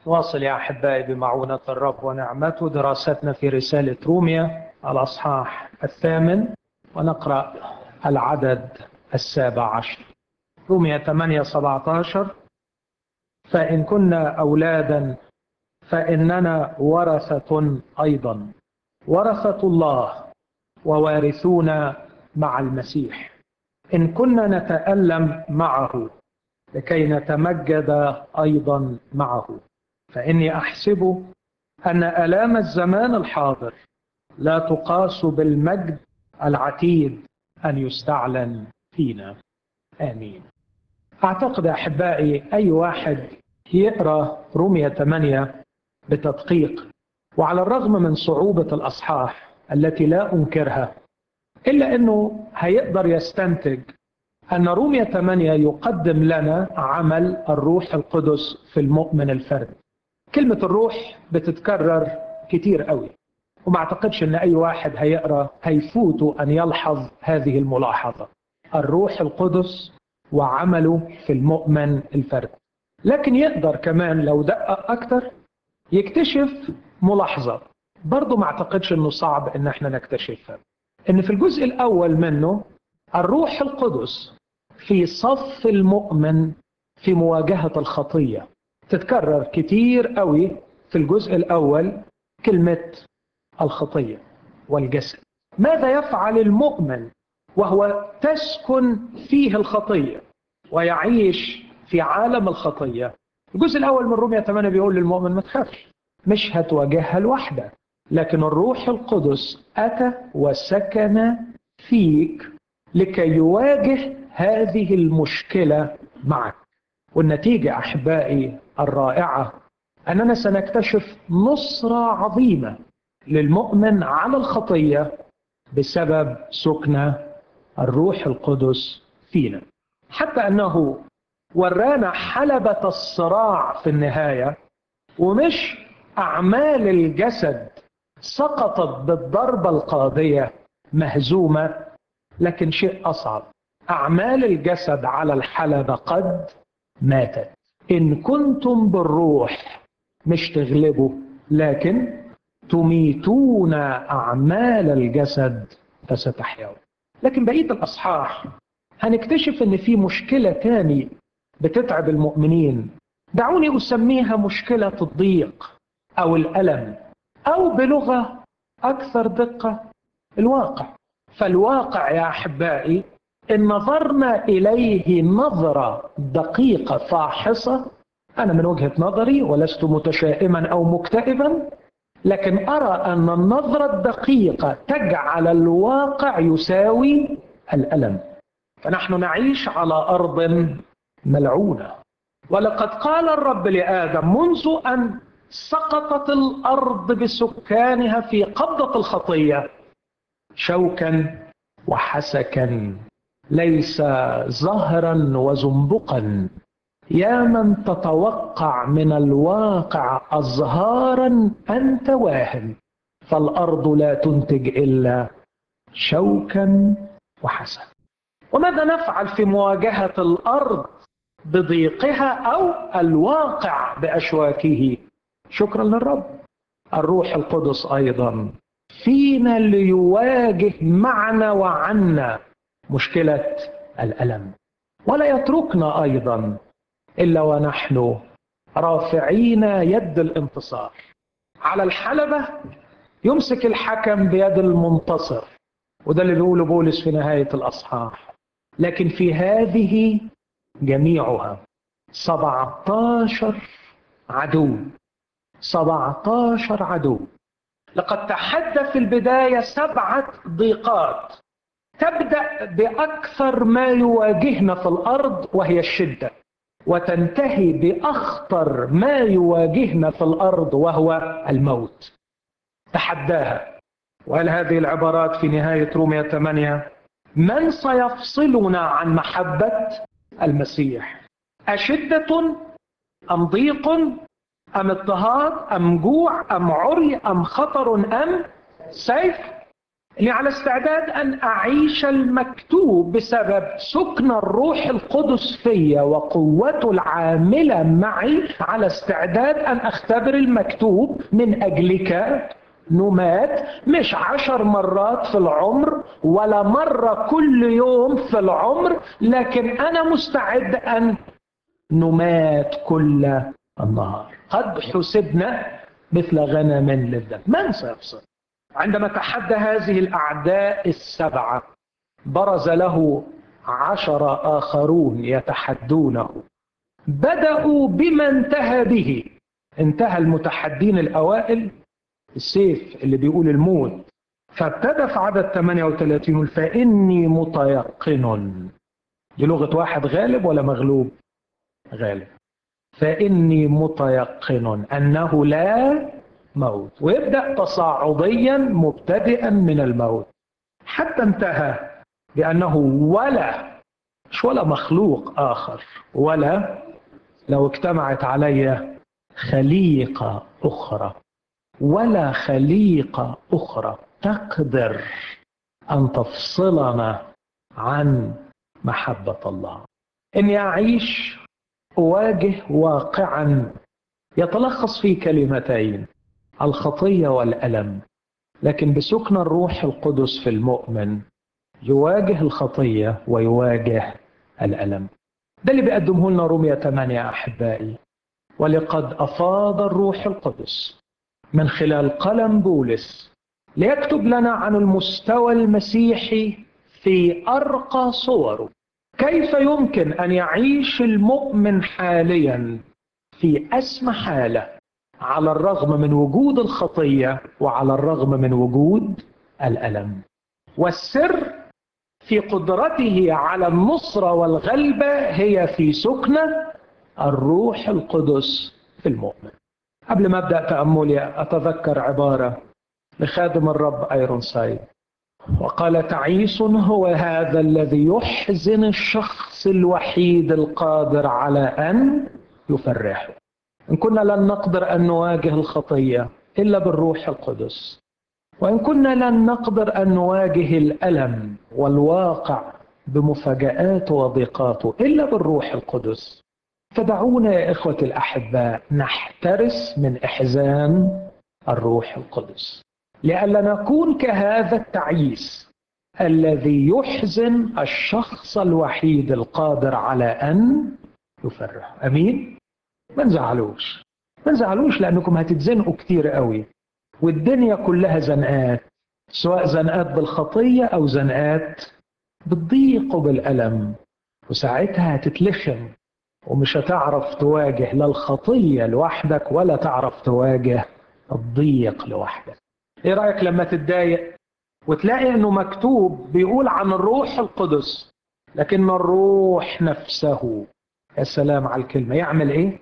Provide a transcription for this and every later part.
واصل يا أحبائي بمعونة الرب ونعمته دراستنا في رسالة روميا الأصحاح الثامن ونقرأ العدد السابع عشر روميا 8 17 فإن كنا أولادا فإننا ورثة أيضا ورثة الله ووارثون مع المسيح إن كنا نتألم معه لكي نتمجد أيضا معه فإني أحسب أن آلام الزمان الحاضر لا تقاس بالمجد العتيد أن يستعلن فينا آمين أعتقد أحبائي أي واحد يقرأ رومية 8 بتدقيق وعلى الرغم من صعوبة الأصحاح التي لا أنكرها إلا أنه هيقدر يستنتج أن رومية 8 يقدم لنا عمل الروح القدس في المؤمن الفردي كلمة الروح بتتكرر كتير قوي وما اعتقدش ان اي واحد هيقرا هيفوته ان يلحظ هذه الملاحظه الروح القدس وعمله في المؤمن الفردي لكن يقدر كمان لو دقق اكتر يكتشف ملاحظه برضه ما اعتقدش انه صعب ان احنا نكتشفها ان في الجزء الاول منه الروح القدس في صف المؤمن في مواجهه الخطيه تتكرر كتير قوي في الجزء الاول كلمه الخطيه والجسد ماذا يفعل المؤمن وهو تسكن فيه الخطيه ويعيش في عالم الخطيه الجزء الاول من رومية 8 بيقول للمؤمن ما تخافش مش هتواجهها لوحدك لكن الروح القدس اتى وسكن فيك لكي يواجه هذه المشكله معك والنتيجه احبائي الرائعه اننا سنكتشف نصره عظيمه للمؤمن على الخطيه بسبب سكن الروح القدس فينا حتى انه ورانا حلبة الصراع في النهاية ومش أعمال الجسد سقطت بالضربة القاضية مهزومة لكن شيء أصعب أعمال الجسد على الحلبة قد ماتت إن كنتم بالروح مش تغلبوا لكن تميتون أعمال الجسد فستحيون لكن بقية الأصحاح هنكتشف إن في مشكلة تاني بتتعب المؤمنين دعوني أسميها مشكلة الضيق أو الألم أو بلغة أكثر دقة الواقع فالواقع يا أحبائي إن نظرنا إليه نظرة دقيقة فاحصة أنا من وجهة نظري ولست متشائما أو مكتئبا لكن أرى أن النظرة الدقيقة تجعل الواقع يساوي الألم فنحن نعيش على أرض ملعونة ولقد قال الرب لآدم منذ أن سقطت الأرض بسكانها في قبضة الخطية شوكا وحسكا ليس زهرا وزنبقا يا من تتوقع من الواقع أزهارا أنت واهم فالأرض لا تنتج إلا شوكا وحسكا وماذا نفعل في مواجهة الأرض بضيقها أو الواقع بأشواكه شكرا للرب الروح القدس أيضا فينا ليواجه معنا وعنا مشكلة الألم ولا يتركنا أيضا إلا ونحن رافعين يد الانتصار على الحلبة يمسك الحكم بيد المنتصر وده اللي بيقوله بولس في نهاية الأصحاح لكن في هذه جميعها 17 عدو 17 عدو لقد تحدى في البداية سبعة ضيقات تبدأ بأكثر ما يواجهنا في الأرض وهي الشدة وتنتهي بأخطر ما يواجهنا في الأرض وهو الموت تحداها وقال هذه العبارات في نهاية رومية 8 من سيفصلنا عن محبة المسيح أشدة أم ضيق أم اضطهاد أم جوع أم عري أم خطر أم سيف اني على استعداد ان اعيش المكتوب بسبب سكن الروح القدس فيا وقوته العامله معي على استعداد ان اختبر المكتوب من اجلك نمات مش عشر مرات في العمر ولا مرة كل يوم في العمر لكن أنا مستعد أن نمات كل النهار قد حسبنا مثل غنم للذب من سيفصل عندما تحدى هذه الأعداء السبعة برز له عشر آخرون يتحدونه بدأوا بما انتهى به انتهى المتحدين الأوائل السيف اللي بيقول الموت فابتدى في عدد 38 فإني متيقن دي لغة واحد غالب ولا مغلوب غالب فإني متيقن أنه لا موت ويبدأ تصاعديا مبتدئا من الموت حتى انتهى بأنه ولا مش ولا مخلوق آخر ولا لو اجتمعت علي خليقة أخرى ولا خليقة أخرى تقدر أن تفصلنا عن محبة الله إني أعيش أواجه واقعا يتلخص في كلمتين الخطية والألم لكن بسكن الروح القدس في المؤمن يواجه الخطية ويواجه الألم ده اللي بيقدمه لنا رومية 8 أحبائي ولقد أفاض الروح القدس من خلال قلم بولس ليكتب لنا عن المستوى المسيحي في أرقى صوره كيف يمكن أن يعيش المؤمن حاليا في أسمى حالة على الرغم من وجود الخطية وعلى الرغم من وجود الألم والسر في قدرته على النصرة والغلبة هي في سكنة الروح القدس في المؤمن قبل ما أبدأ تأملي أتذكر عبارة لخادم الرب أيرون سايد وقال تعيس هو هذا الذي يحزن الشخص الوحيد القادر على أن يفرحه إن كنا لن نقدر أن نواجه الخطية إلا بالروح القدس وإن كنا لن نقدر أن نواجه الألم والواقع بمفاجآته وضيقاته إلا بالروح القدس فدعونا يا إخوة الأحباء نحترس من إحزان الروح القدس لئلا نكون كهذا التعيس الذي يحزن الشخص الوحيد القادر على أن يفرح أمين ما نزعلوش ما نزعلوش لأنكم هتتزنقوا كتير قوي والدنيا كلها زنقات سواء زنقات بالخطية أو زنقات بالضيق وبالألم وساعتها هتتلخم ومش هتعرف تواجه لا الخطية لوحدك ولا تعرف تواجه الضيق لوحدك ايه رأيك لما تتضايق وتلاقي انه مكتوب بيقول عن الروح القدس لكن الروح نفسه يا سلام على الكلمة يعمل ايه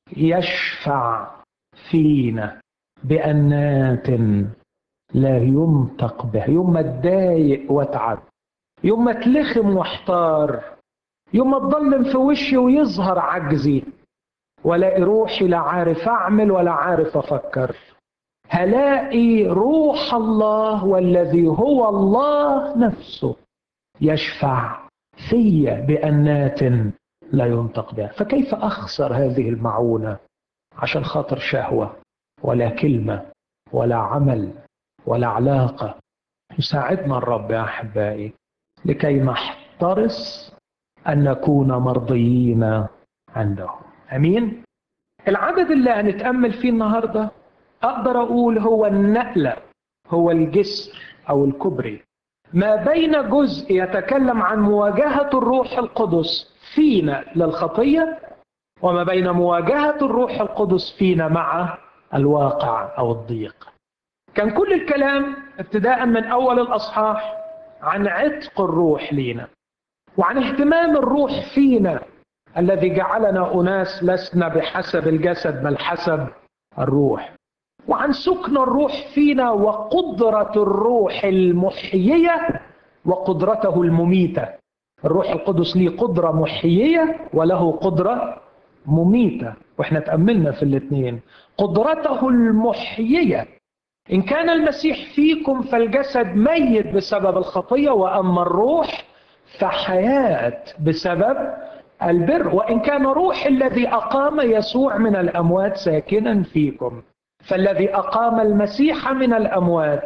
يشفع فينا بأنات لا ينطق به يوم ما اتضايق واتعب يوم ما اتلخم واحتار يوم ما تضلم في وشي ويظهر عجزي ولاقي روحي لا عارف اعمل ولا عارف افكر هلاقي روح الله والذي هو الله نفسه يشفع في بأنات لا ينطق بها فكيف أخسر هذه المعونة عشان خاطر شهوة ولا كلمة ولا عمل ولا علاقة يساعدنا الرب يا أحبائي لكي نحترس أن نكون مرضيين عنده أمين العدد اللي هنتأمل فيه النهاردة أقدر أقول هو النقلة هو الجسر أو الكبري ما بين جزء يتكلم عن مواجهة الروح القدس فينا للخطية وما بين مواجهة الروح القدس فينا مع الواقع أو الضيق كان كل الكلام ابتداء من أول الأصحاح عن عتق الروح لينا وعن اهتمام الروح فينا الذي جعلنا أناس لسنا بحسب الجسد بل حسب الروح وعن سكن الروح فينا وقدرة الروح المحيية وقدرته المميتة الروح القدس ليه قدرة محيية وله قدرة مميتة واحنا تأملنا في الاثنين قدرته المحيية إن كان المسيح فيكم فالجسد ميت بسبب الخطية وأما الروح فحياة بسبب البر وإن كان روح الذي أقام يسوع من الأموات ساكنا فيكم فالذي أقام المسيح من الأموات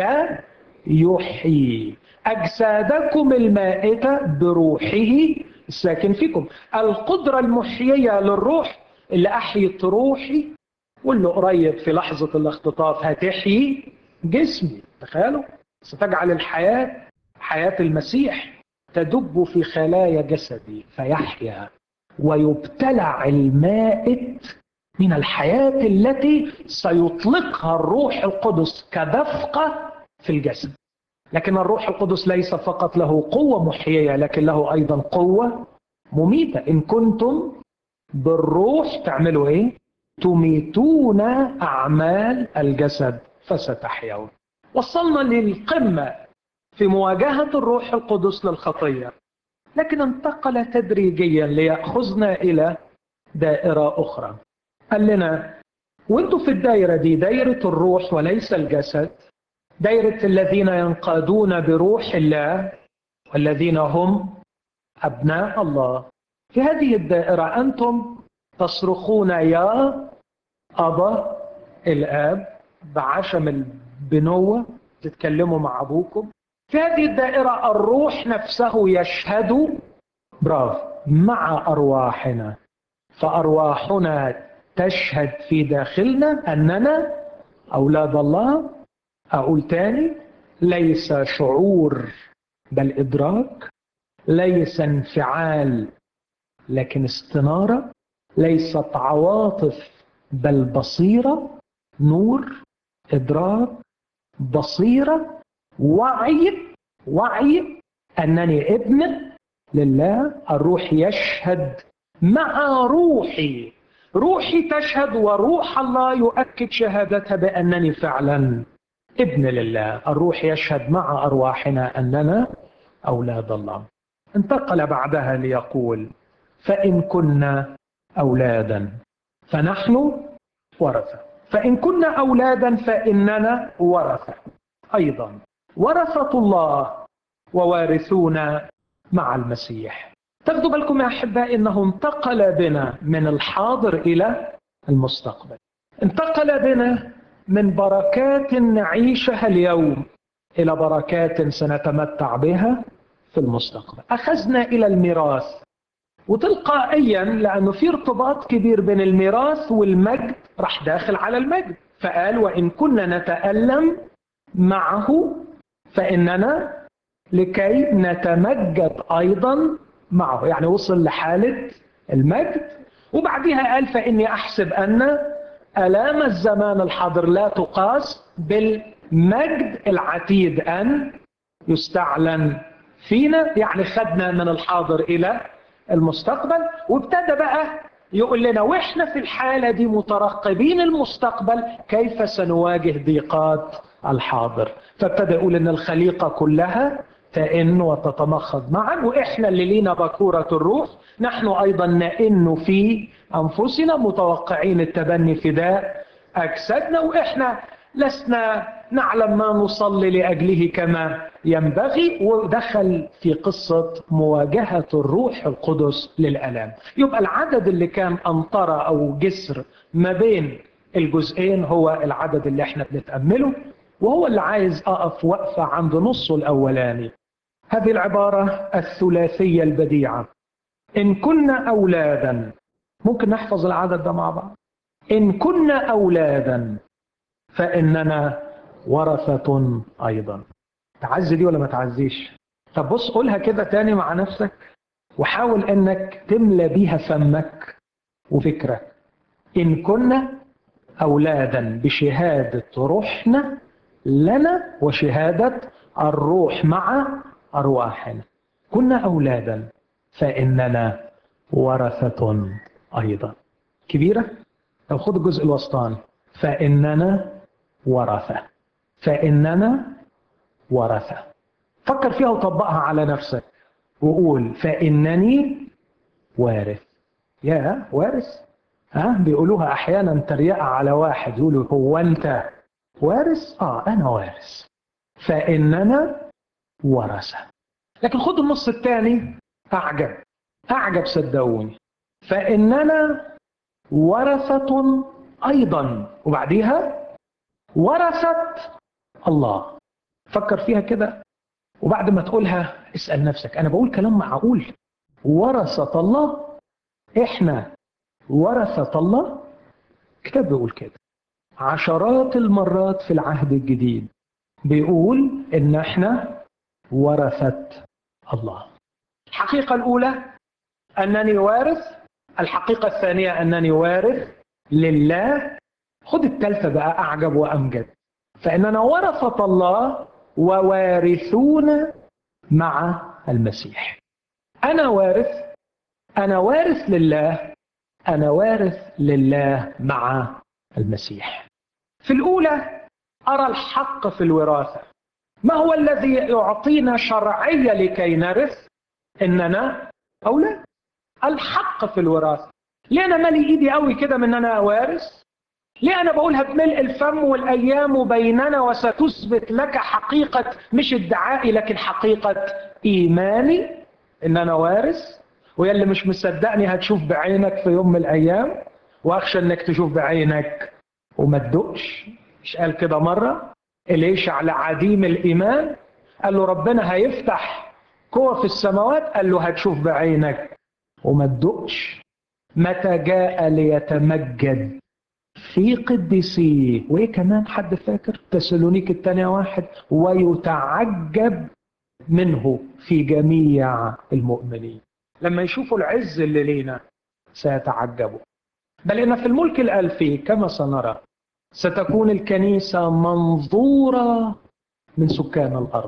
سيحيي أجسادكم المائتة بروحه الساكن فيكم القدرة المحيية للروح اللي أحيت روحي واللي قريب في لحظة الاختطاف هتحيي جسمي تخيلوا ستجعل الحياة حياة المسيح تدب في خلايا جسدي فيحيا ويبتلع المائت من الحياة التي سيطلقها الروح القدس كدفقة في الجسد لكن الروح القدس ليس فقط له قوة محيية لكن له أيضا قوة مميتة إن كنتم بالروح تعملوا إيه؟ تميتون أعمال الجسد فستحيون وصلنا للقمة في مواجهة الروح القدس للخطية لكن انتقل تدريجيا ليأخذنا إلى دائرة أخرى قال لنا وانتوا في الدائرة دي دائرة الروح وليس الجسد دائرة الذين ينقادون بروح الله والذين هم أبناء الله في هذه الدائرة أنتم تصرخون يا أبا الآب بعشم البنوة تتكلموا مع أبوكم في هذه الدائرة الروح نفسه يشهد براف مع أرواحنا فأرواحنا تشهد في داخلنا أننا أولاد الله أقول تاني ليس شعور بل إدراك ليس انفعال لكن استنارة ليست عواطف بل بصيرة نور إدراك بصيرة وعي وعي أنني ابن لله الروح يشهد مع روحي روحي تشهد وروح الله يؤكد شهادتها بأنني فعلا ابن لله الروح يشهد مع أرواحنا أننا أولاد الله انتقل بعدها ليقول فإن كنا أولادا فنحن ورثة فإن كنا أولادا فإننا ورثة أيضا ورثة الله ووارثون مع المسيح تاخدوا بالكم يا أحبائي أنه انتقل بنا من الحاضر إلى المستقبل انتقل بنا من بركات نعيشها اليوم إلى بركات سنتمتع بها في المستقبل أخذنا إلى الميراث وتلقائيا لأنه في ارتباط كبير بين الميراث والمجد راح داخل على المجد فقال وإن كنا نتألم معه فإننا لكي نتمجد أيضا معه يعني وصل لحالة المجد وبعدها قال فإني أحسب أن ألام الزمان الحاضر لا تقاس بالمجد العتيد أن يستعلن فينا يعني خدنا من الحاضر إلى المستقبل وابتدى بقى يقول لنا واحنا في الحالة دي مترقبين المستقبل كيف سنواجه ضيقات الحاضر فابتدى يقول ان الخليقة كلها تئن وتتمخض معا واحنا اللي لينا بكورة الروح نحن ايضا نئن في انفسنا متوقعين التبني فداء اجسادنا واحنا لسنا نعلم ما نصلي لاجله كما ينبغي ودخل في قصه مواجهه الروح القدس للالام يبقى العدد اللي كان انطره او جسر ما بين الجزئين هو العدد اللي احنا بنتامله وهو اللي عايز اقف وقفه عند نصه الاولاني هذه العباره الثلاثيه البديعه ان كنا اولادا ممكن نحفظ العدد ده مع بعض ان كنا اولادا فاننا ورثه ايضا تعزي دي ولا ما تعزيش طب بص قولها كده تاني مع نفسك وحاول انك تملى بيها فمك وفكرك ان كنا اولادا بشهاده روحنا لنا وشهاده الروح مع ارواحنا كنا اولادا فاننا ورثه ايضا كبيره طب خد الجزء الوسطاني فاننا ورثه فاننا ورثه فكر فيها وطبقها على نفسك وقول فانني وارث يا وارث ها بيقولوها احيانا تريقه على واحد يقولوا هو انت وارث اه انا وارث فاننا ورثه لكن خد النص الثاني اعجب اعجب صدقوني فاننا ورثه ايضا وبعديها ورثه الله فكر فيها كده وبعد ما تقولها اسال نفسك انا بقول كلام معقول ورثه الله احنا ورثه الله كتاب بيقول كده عشرات المرات في العهد الجديد بيقول ان احنا ورثة الله الحقيقة الأولى أنني وارث الحقيقة الثانية أنني وارث لله خد الثالثة بقى أعجب وأمجد فإننا ورثة الله ووارثون مع المسيح أنا وارث أنا وارث لله أنا وارث لله مع المسيح في الأولى أرى الحق في الوراثة ما هو الذي يعطينا شرعية لكي نرث إننا أولاد الحق في الوراثة ليه أنا مالي إيدي قوي كده من أنا وارث ليه أنا بقولها بملء الفم والأيام بيننا وستثبت لك حقيقة مش ادعائي لكن حقيقة إيماني إن أنا وارث ويلي مش مصدقني هتشوف بعينك في يوم من الأيام وأخشى إنك تشوف بعينك وما تدقش مش قال كده مرة إليش على عديم الإيمان قال له ربنا هيفتح قوة في السماوات قال له هتشوف بعينك وما تدقش متى جاء ليتمجد في قديسيه وايه كمان حد فاكر تسالونيك الثانية واحد ويتعجب منه في جميع المؤمنين لما يشوفوا العز اللي لينا سيتعجبوا بل ان في الملك الالفي كما سنرى ستكون الكنيسه منظوره من سكان الارض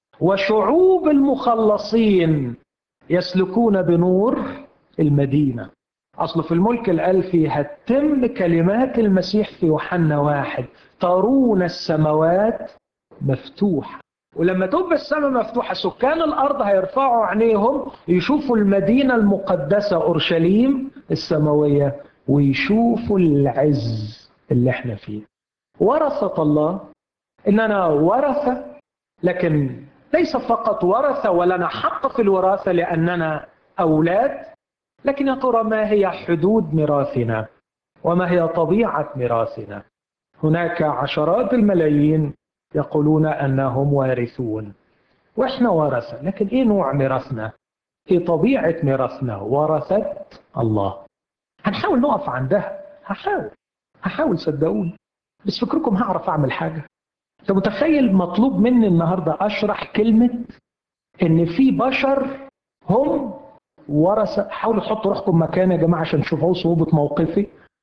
وشعوب المخلصين يسلكون بنور المدينه اصل في الملك الالفي هتتم كلمات المسيح في يوحنا واحد ترون السماوات مفتوحه ولما تبقى السماء مفتوحه سكان الارض هيرفعوا عينيهم يشوفوا المدينه المقدسه اورشليم السماويه ويشوفوا العز اللي احنا فيه ورثة الله اننا ورثة لكن ليس فقط ورثة ولنا حق في الوراثة لاننا اولاد لكن يا ترى ما هي حدود ميراثنا وما هي طبيعة ميراثنا هناك عشرات الملايين يقولون انهم وارثون واحنا ورثة لكن ايه نوع ميراثنا ايه طبيعة ميراثنا ورثة الله هنحاول نقف عندها هحاول هحاول صدقوني بس فكركم هعرف اعمل حاجه انت متخيل مطلوب مني النهارده اشرح كلمه ان في بشر هم ورثه حاولوا تحطوا روحكم مكاني يا جماعه عشان تشوفوا صعوبه موقفي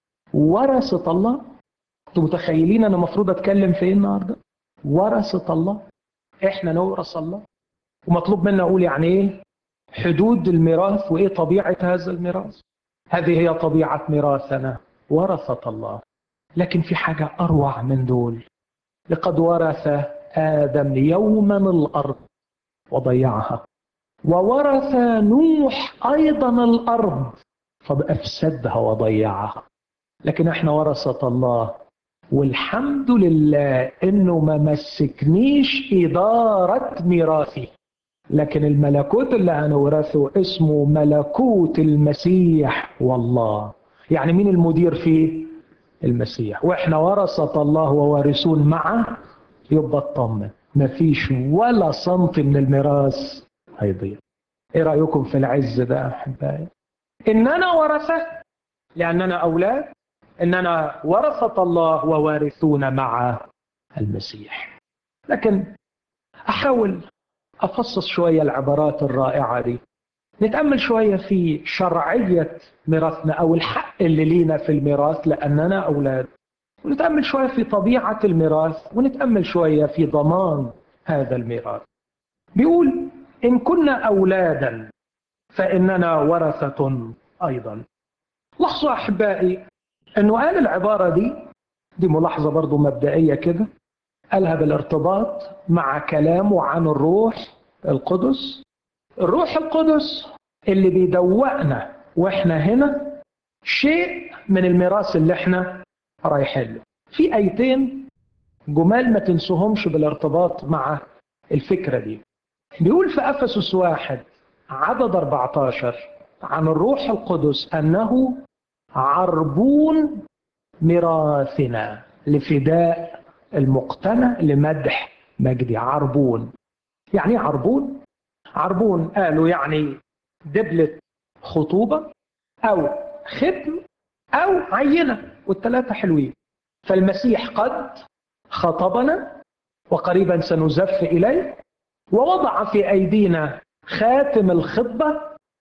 ورثه الله انتوا متخيلين انا المفروض اتكلم في ايه النهارده ورثه الله احنا نورث الله ومطلوب منا اقول يعني ايه حدود الميراث وايه طبيعه هذا الميراث هذه هي طبيعه ميراثنا ورثة الله لكن في حاجة أروع من دول لقد ورث آدم يوما الأرض وضيعها وورث نوح أيضا الأرض فأفسدها وضيعها لكن احنا ورثة الله والحمد لله انه ما مسكنيش اداره ميراثي لكن الملكوت اللي هنورثه اسمه ملكوت المسيح والله يعني مين المدير فيه المسيح واحنا ورثة الله ووارثون معه يبقى اطمن مفيش ولا سنتي من الميراث هيضيع ايه رايكم في العز ده احبائي اننا ورثه لاننا اولاد اننا ورثه الله ووارثون مع المسيح لكن احاول افصص شويه العبارات الرائعه دي نتامل شويه في شرعيه ميراثنا او الحق اللي لينا في الميراث لاننا اولاد ونتامل شويه في طبيعه الميراث ونتامل شويه في ضمان هذا الميراث بيقول ان كنا اولادا فاننا ورثه ايضا لاحظوا احبائي انه قال العباره دي دي ملاحظه برضو مبدئيه كده قالها بالارتباط مع كلامه عن الروح القدس الروح القدس اللي بيدوقنا واحنا هنا شيء من الميراث اللي احنا رايحين له في ايتين جمال ما تنسوهمش بالارتباط مع الفكرة دي بيقول في أفسس واحد عدد 14 عن الروح القدس أنه عربون ميراثنا لفداء المقتنى لمدح مجدي عربون يعني ايه عربون عربون قالوا يعني دبلة خطوبة أو ختم أو عينة والثلاثة حلوين فالمسيح قد خطبنا وقريبا سنزف إليه ووضع في أيدينا خاتم الخطبة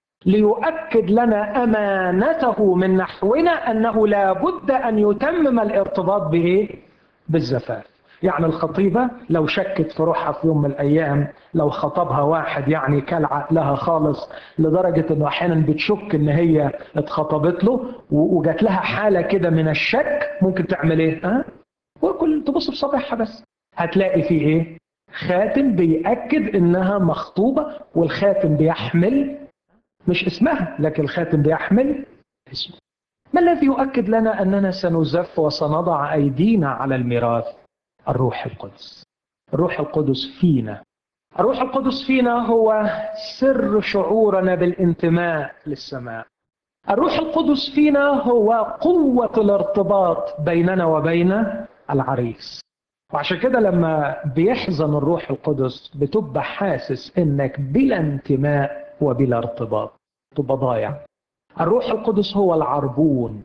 ليؤكد لنا أمانته من نحونا أنه لا بد أن يتمم الارتباط بإيه؟ بالزفاف يعني الخطيبة لو شكت في روحها في يوم من الأيام لو خطبها واحد يعني كلع لها خالص لدرجة أنه أحيانا بتشك أن هي اتخطبت له وجات لها حالة كده من الشك ممكن تعمل إيه؟ ها؟ وكل تبص بصبعها بس هتلاقي فيه إيه؟ خاتم بيأكد إنها مخطوبة والخاتم بيحمل مش اسمها لكن الخاتم بيحمل اسمه ما الذي يؤكد لنا أننا سنزف وسنضع أيدينا على الميراث الروح القدس الروح القدس فينا الروح القدس فينا هو سر شعورنا بالانتماء للسماء الروح القدس فينا هو قوة الارتباط بيننا وبين العريس وعشان كده لما بيحزن الروح القدس بتبقى حاسس انك بلا انتماء وبلا ارتباط تبقى ضايع الروح القدس هو العربون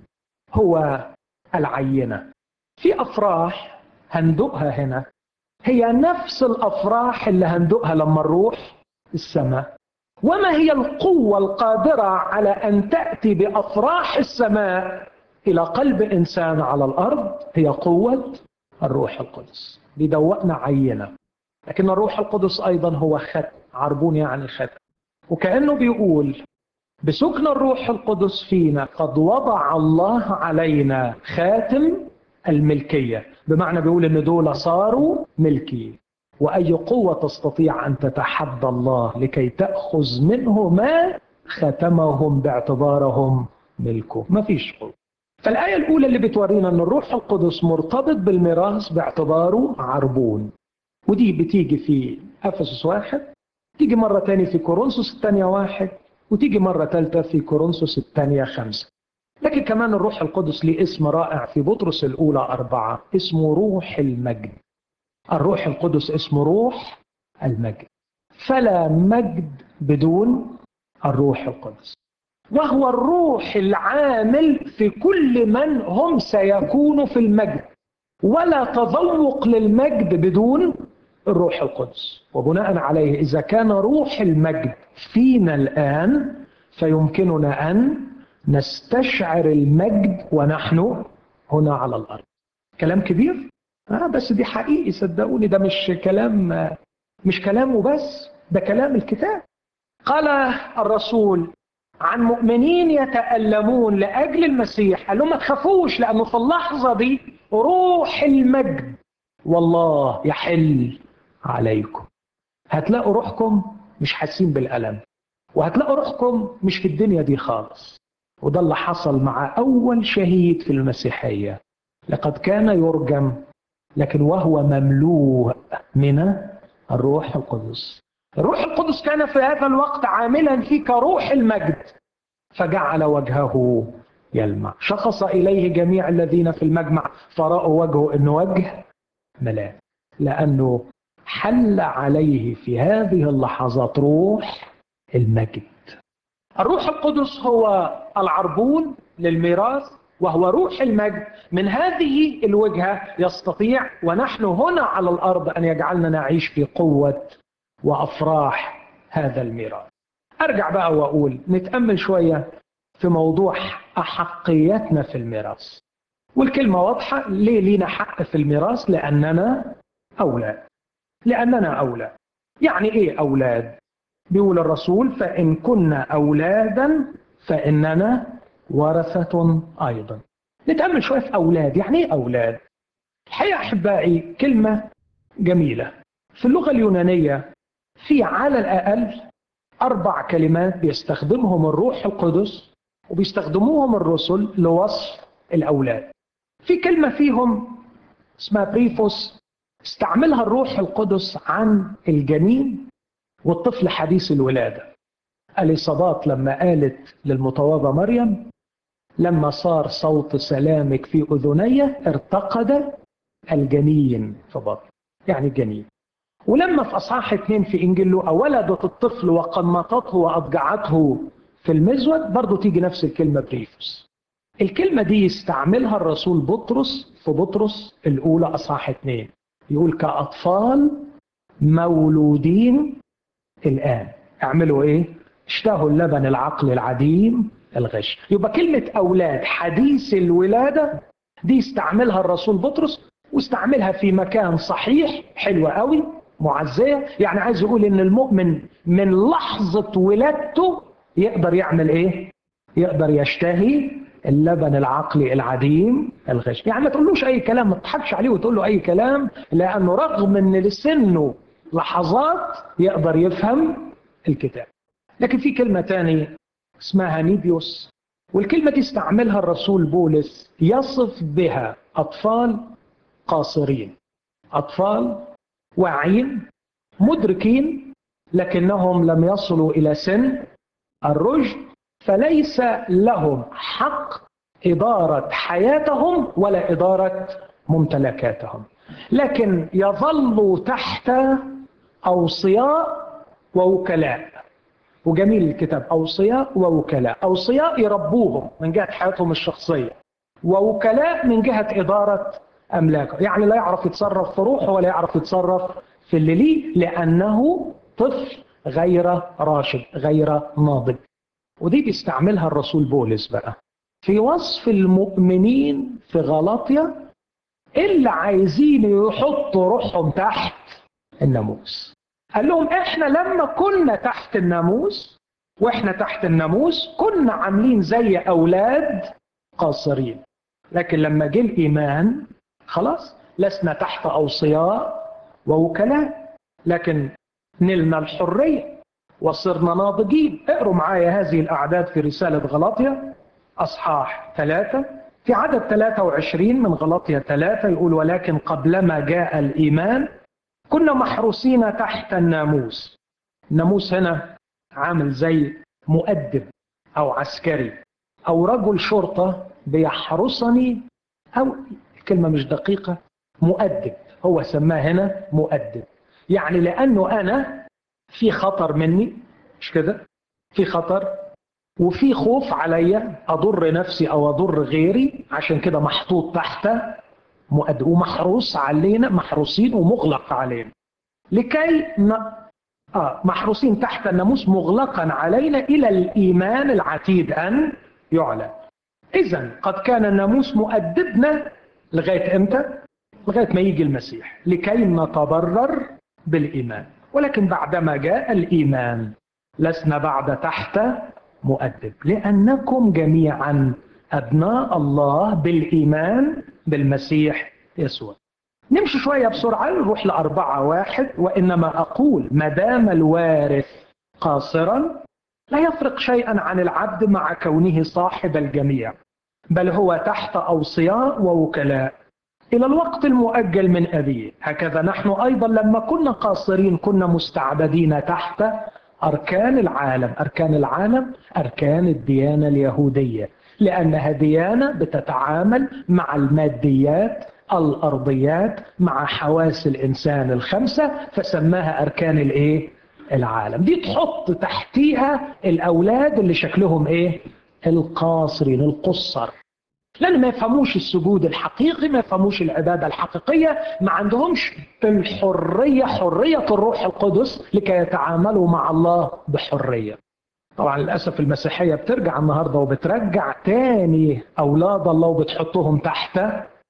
هو العينة في أفراح هندقها هنا هي نفس الافراح اللي هندقها لما نروح السماء وما هي القوه القادره على ان تاتي بافراح السماء الى قلب انسان على الارض هي قوه الروح القدس بيدوقنا عينه لكن الروح القدس ايضا هو ختم عربون يعني ختم وكانه بيقول بسكن الروح القدس فينا قد وضع الله علينا خاتم الملكيه بمعنى بيقول ان دول صاروا ملكي واي قوه تستطيع ان تتحدى الله لكي تاخذ منه ما ختمهم باعتبارهم ملكه ما فيش قوه فالايه الاولى اللي بتورينا ان الروح القدس مرتبط بالميراث باعتباره عربون ودي بتيجي في افسس واحد تيجي مره تاني في كورنثوس الثانيه واحد وتيجي مره ثالثه في كورنثوس الثانيه خمسه لكن كمان الروح القدس ليه اسم رائع في بطرس الأولى أربعة اسمه روح المجد الروح القدس اسمه روح المجد فلا مجد بدون الروح القدس وهو الروح العامل في كل من هم سيكونوا في المجد ولا تذوق للمجد بدون الروح القدس وبناء عليه إذا كان روح المجد فينا الآن فيمكننا أن نستشعر المجد ونحن هنا على الارض كلام كبير آه بس دي حقيقي صدقوني ده مش كلام مش كلامه بس ده كلام الكتاب قال الرسول عن مؤمنين يتألمون لأجل المسيح قال لهم ما تخافوش لأنه في اللحظة دي روح المجد والله يحل عليكم هتلاقوا روحكم مش حاسين بالألم وهتلاقوا روحكم مش في الدنيا دي خالص وده اللي حصل مع أول شهيد في المسيحية لقد كان يرجم لكن وهو مملوء من الروح القدس الروح القدس كان في هذا الوقت عاملا فيه كروح المجد فجعل وجهه يلمع شخص إليه جميع الذين في المجمع فرأوا وجهه أنه وجه ملاك لأنه حل عليه في هذه اللحظات روح المجد الروح القدس هو العربون للميراث وهو روح المجد من هذه الوجهة يستطيع ونحن هنا على الأرض أن يجعلنا نعيش في قوة وأفراح هذا الميراث أرجع بقى وأقول نتأمل شوية في موضوع أحقيتنا في الميراث والكلمة واضحة ليه لينا حق في الميراث لأننا أولاد لأننا أولاد يعني إيه أولاد بيقول الرسول فإن كنا أولادا فإننا ورثة أيضا نتأمل شوية في أولاد يعني إيه أولاد الحقيقة أحبائي كلمة جميلة في اللغة اليونانية في على الأقل أربع كلمات بيستخدمهم الروح القدس وبيستخدموهم الرسل لوصف الأولاد في كلمة فيهم اسمها بريفوس استعملها الروح القدس عن الجنين والطفل حديث الولادة اليصابات لما قالت للمتواضع مريم لما صار صوت سلامك في أذني ارتقد الجنين في بطن يعني الجنين ولما في أصحاح اثنين في إنجيل لوقا ولدت الطفل وقنطته وأضجعته في المزود برضه تيجي نفس الكلمة بريفوس الكلمة دي يستعملها الرسول بطرس في بطرس الأولى أصحاح اثنين يقول كأطفال مولودين الآن اعملوا إيه؟ اشتهوا اللبن العقل العديم الغش يبقى كلمة أولاد حديث الولادة دي استعملها الرسول بطرس واستعملها في مكان صحيح حلوة قوي معزية يعني عايز يقول ان المؤمن من لحظة ولادته يقدر يعمل ايه يقدر يشتهي اللبن العقلي العديم الغش يعني ما تقولوش اي كلام ما تضحكش عليه وتقول له اي كلام لانه رغم ان لسنه لحظات يقدر يفهم الكتاب لكن في كلمة تانية اسمها نيبيوس والكلمة دي استعملها الرسول بولس يصف بها أطفال قاصرين أطفال واعيين مدركين لكنهم لم يصلوا إلى سن الرشد فليس لهم حق إدارة حياتهم ولا إدارة ممتلكاتهم لكن يظلوا تحت أوصياء ووكلاء وجميل الكتاب أوصياء ووكلاء أوصياء يربوهم من جهة حياتهم الشخصية ووكلاء من جهة إدارة أملاكه يعني لا يعرف يتصرف في روحه ولا يعرف يتصرف في اللي ليه لأنه طفل غير راشد غير ناضج ودي بيستعملها الرسول بولس بقى في وصف المؤمنين في غلاطيا اللي عايزين يحطوا روحهم تحت الناموس قال لهم احنا لما كنا تحت الناموس واحنا تحت الناموس كنا عاملين زي اولاد قاصرين لكن لما جه الايمان خلاص لسنا تحت اوصياء ووكلاء لكن نلنا الحريه وصرنا ناضجين اقروا معايا هذه الاعداد في رساله غلاطيا اصحاح ثلاثه في عدد 23 من غلاطيا ثلاثه يقول ولكن قبلما جاء الايمان كنا محروسين تحت الناموس الناموس هنا عامل زي مؤدب او عسكري او رجل شرطه بيحرسني او الكلمه مش دقيقه مؤدب هو سماه هنا مؤدب يعني لانه انا في خطر مني مش كده في خطر وفي خوف عليا اضر نفسي او اضر غيري عشان كده محطوط تحت مؤدب ومحروس علينا محروسين ومغلق علينا لكي ن... آه محروسين تحت الناموس مغلقا علينا الى الايمان العتيد ان يعلن اذا قد كان الناموس مؤدبنا لغايه امتى لغايه ما يجي المسيح لكي نتبرر بالايمان ولكن بعدما جاء الايمان لسنا بعد تحت مؤدب لانكم جميعا ابناء الله بالايمان بالمسيح يسوع نمشي شويه بسرعه نروح لأربعة واحد وانما اقول ما دام الوارث قاصرا لا يفرق شيئا عن العبد مع كونه صاحب الجميع بل هو تحت اوصياء ووكلاء الى الوقت المؤجل من ابيه هكذا نحن ايضا لما كنا قاصرين كنا مستعبدين تحت اركان العالم اركان العالم اركان الديانه اليهوديه لانها ديانه بتتعامل مع الماديات الارضيات مع حواس الانسان الخمسه فسماها اركان الايه العالم دي تحط تحتيها الاولاد اللي شكلهم ايه القاصرين القصر لان ما يفهموش السجود الحقيقي ما يفهموش العباده الحقيقيه ما عندهمش الحريه حريه الروح القدس لكي يتعاملوا مع الله بحريه طبعا للاسف المسيحيه بترجع النهارده وبترجع تاني اولاد الله وبتحطهم تحت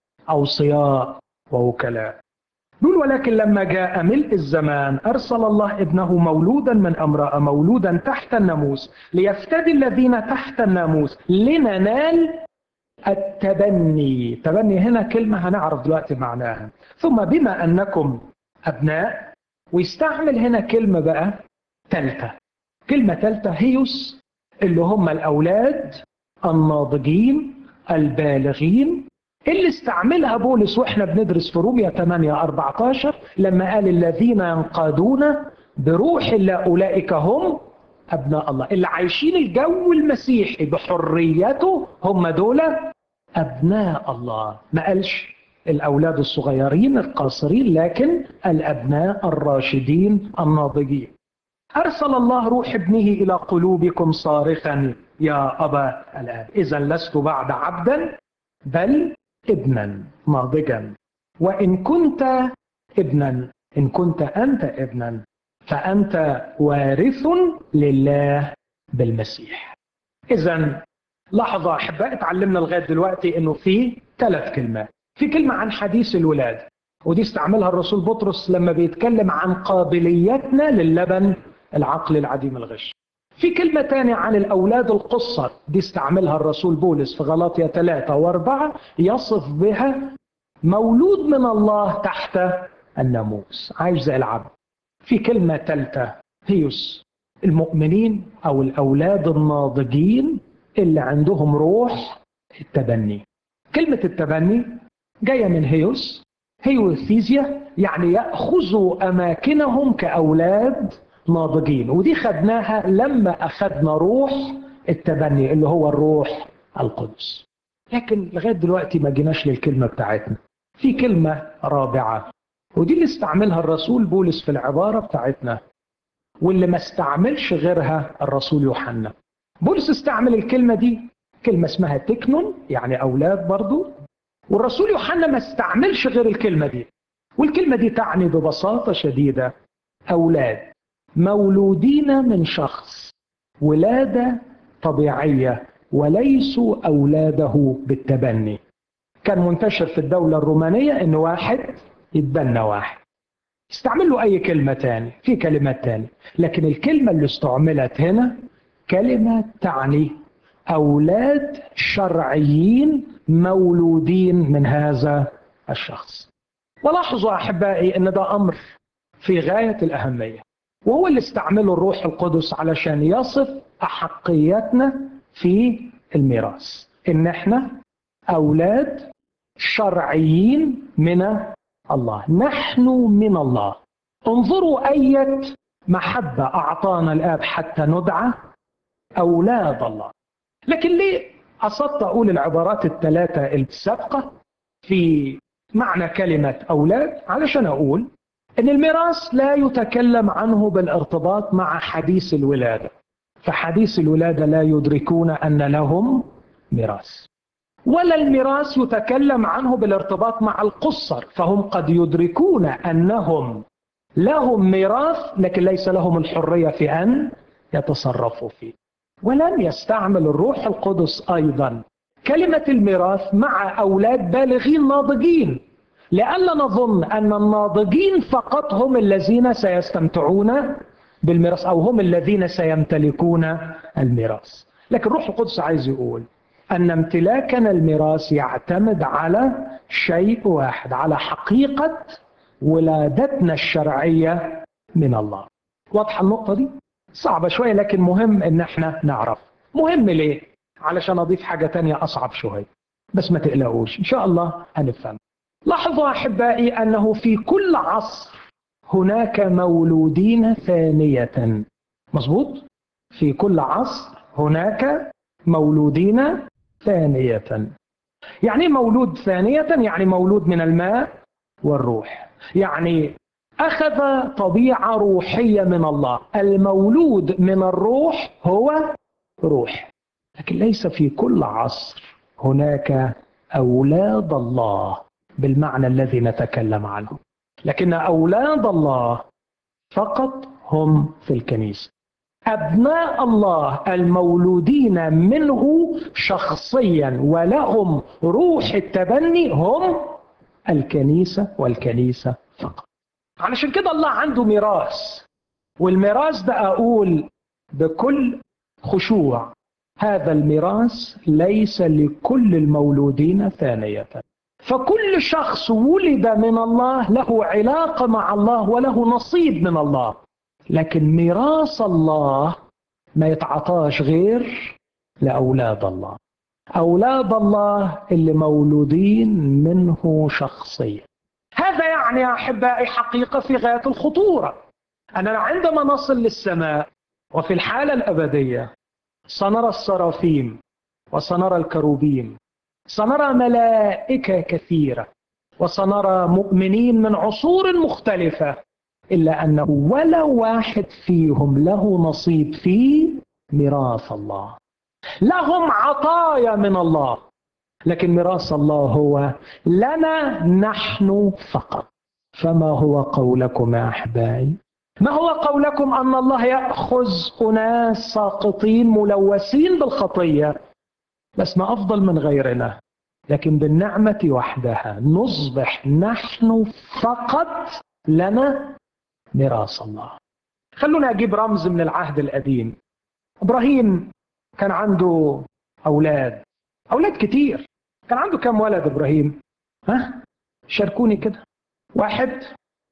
اوصياء ووكلاء يقول ولكن لما جاء ملء الزمان ارسل الله ابنه مولودا من امراه مولودا تحت الناموس ليفتدي الذين تحت الناموس لننال التبني تبني هنا كلمة هنعرف دلوقتي معناها ثم بما أنكم أبناء ويستعمل هنا كلمة بقى ثالثة كلمة ثالثة هيوس اللي هم الأولاد الناضجين البالغين اللي استعملها بولس واحنا بندرس في روميا 8 14 لما قال الذين ينقادون بروح الله اولئك هم ابناء الله اللي عايشين الجو المسيحي بحريته هم دول ابناء الله ما قالش الاولاد الصغيرين القاصرين لكن الابناء الراشدين الناضجين ارسل الله روح ابنه الى قلوبكم صارخا يا ابا الاب اذا لست بعد عبدا بل ابنا ناضجا وان كنت ابنا ان كنت انت ابنا فانت وارث لله بالمسيح اذا لحظه احبائي اتعلمنا لغايه دلوقتي انه في ثلاث كلمات في كلمه عن حديث الولاده ودي استعملها الرسول بطرس لما بيتكلم عن قابليتنا للبن العقل العديم الغش في كلمة تانية عن الأولاد القصر دي استعملها الرسول بولس في غلاطيا ثلاثة وأربعة يصف بها مولود من الله تحت الناموس عايش زي العبد في كلمة ثالثة هيوس المؤمنين أو الأولاد الناضجين اللي عندهم روح التبني كلمة التبني جاية من هيوس هيوثيزيا يعني يأخذوا أماكنهم كأولاد ناضجين ودي خدناها لما أخذنا روح التبني اللي هو الروح القدس لكن لغاية دلوقتي ما جيناش للكلمة بتاعتنا في كلمة رابعة ودي اللي استعملها الرسول بولس في العبارة بتاعتنا واللي ما استعملش غيرها الرسول يوحنا بولس استعمل الكلمة دي كلمة اسمها تكنون يعني أولاد برضو والرسول يوحنا ما استعملش غير الكلمة دي والكلمة دي تعني ببساطة شديدة أولاد مولودين من شخص ولادة طبيعية وليسوا أولاده بالتبني كان منتشر في الدولة الرومانية إن واحد يتبنى واحد استعمل له أي كلمة تاني في كلمات تاني لكن الكلمة اللي استعملت هنا كلمة تعني أولاد شرعيين مولودين من هذا الشخص ولاحظوا أحبائي أن ده أمر في غاية الأهمية وهو اللي استعمله الروح القدس علشان يصف أحقيتنا في الميراث إن إحنا أولاد شرعيين من الله نحن من الله انظروا أية محبة أعطانا الآب حتى ندعى أولاد الله لكن ليه قصدت أقول العبارات الثلاثة السابقة في معنى كلمة أولاد علشان أقول أن الميراث لا يتكلم عنه بالارتباط مع حديث الولادة فحديث الولادة لا يدركون أن لهم ميراث ولا الميراث يتكلم عنه بالارتباط مع القصر فهم قد يدركون أنهم لهم ميراث لكن ليس لهم الحرية في أن يتصرفوا فيه ولم يستعمل الروح القدس أيضا كلمة الميراث مع أولاد بالغين ناضجين لئلا نظن أن الناضجين فقط هم الذين سيستمتعون بالميراث أو هم الذين سيمتلكون الميراث لكن الروح القدس عايز يقول أن امتلاكنا الميراث يعتمد على شيء واحد على حقيقة ولادتنا الشرعية من الله واضحة النقطة دي؟ صعبة شوية لكن مهم ان احنا نعرف مهم ليه؟ علشان اضيف حاجة تانية اصعب شوية بس ما تقلقوش ان شاء الله هنفهم لاحظوا احبائي انه في كل عصر هناك مولودين ثانية مظبوط؟ في كل عصر هناك مولودين ثانية يعني مولود ثانية يعني مولود من الماء والروح يعني أخذ طبيعة روحية من الله المولود من الروح هو روح لكن ليس في كل عصر هناك أولاد الله بالمعنى الذي نتكلم عنه لكن أولاد الله فقط هم في الكنيسة أبناء الله المولودين منه شخصيا ولهم روح التبني هم الكنيسة والكنيسة فقط علشان كده الله عنده ميراث والميراث ده أقول بكل خشوع هذا الميراث ليس لكل المولودين ثانية فكل شخص ولد من الله له علاقة مع الله وله نصيب من الله لكن ميراث الله ما يتعطاش غير لأولاد الله أولاد الله اللي مولودين منه شخصيا هذا يعني يا أحبائي حقيقة في غاية الخطورة أننا عندما نصل للسماء وفي الحالة الأبدية سنرى السرافيم وسنرى الكروبيم سنرى ملائكة كثيرة وسنرى مؤمنين من عصور مختلفة إلا أنه ولا واحد فيهم له نصيب في ميراث الله لهم عطايا من الله لكن ميراث الله هو لنا نحن فقط فما هو قولكم يا أحبائي ما هو قولكم أن الله يأخذ أناس ساقطين ملوثين بالخطية لسنا أفضل من غيرنا لكن بالنعمة وحدها نصبح نحن فقط لنا ميراث الله خلونا أجيب رمز من العهد القديم إبراهيم كان عنده أولاد أولاد كتير كان عنده كم ولد إبراهيم ها شاركوني كده واحد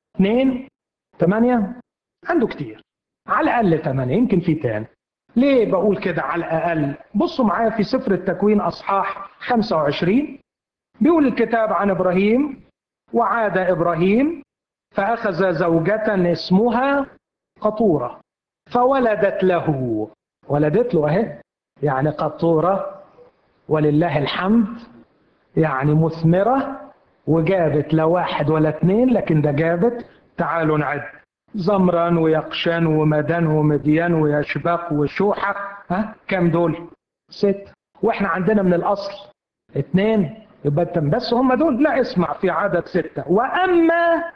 اثنين ثمانية عنده كتير على الأقل ثمانية يمكن في تاني ليه بقول كده على الأقل بصوا معايا في سفر التكوين أصحاح 25 بيقول الكتاب عن إبراهيم وعاد إبراهيم فأخذ زوجة اسمها قطورة فولدت له ولدت له أهي يعني قطورة ولله الحمد يعني مثمرة وجابت لا واحد ولا اثنين لكن ده جابت تعالوا نعد زمرا ويقشان ومدان ومديان ويشباق وشوحة ها كم دول ست واحنا عندنا من الأصل اثنين يبقى بس هم دول لا اسمع في عدد ستة وأما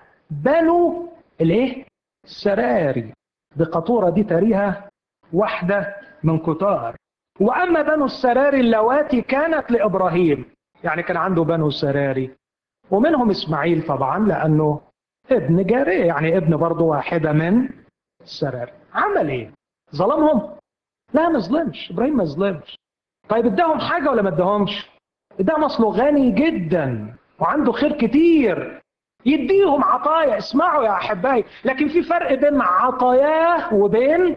بنو الايه السراري بقطورة دي تاريها واحدة من كتار وأما بنو السراري اللواتي كانت لإبراهيم يعني كان عنده بنو سراري ومنهم إسماعيل طبعا لأنه ابن جارية يعني ابن برضه واحدة من السراري عمل إيه؟ ظلمهم؟ لا ما ظلمش إبراهيم ما ظلمش طيب اداهم حاجة ولا ما اداهمش؟ اداهم أصله غني جدا وعنده خير كتير يديهم عطايا اسمعوا يا أحبائي لكن في فرق بين عطاياه وبين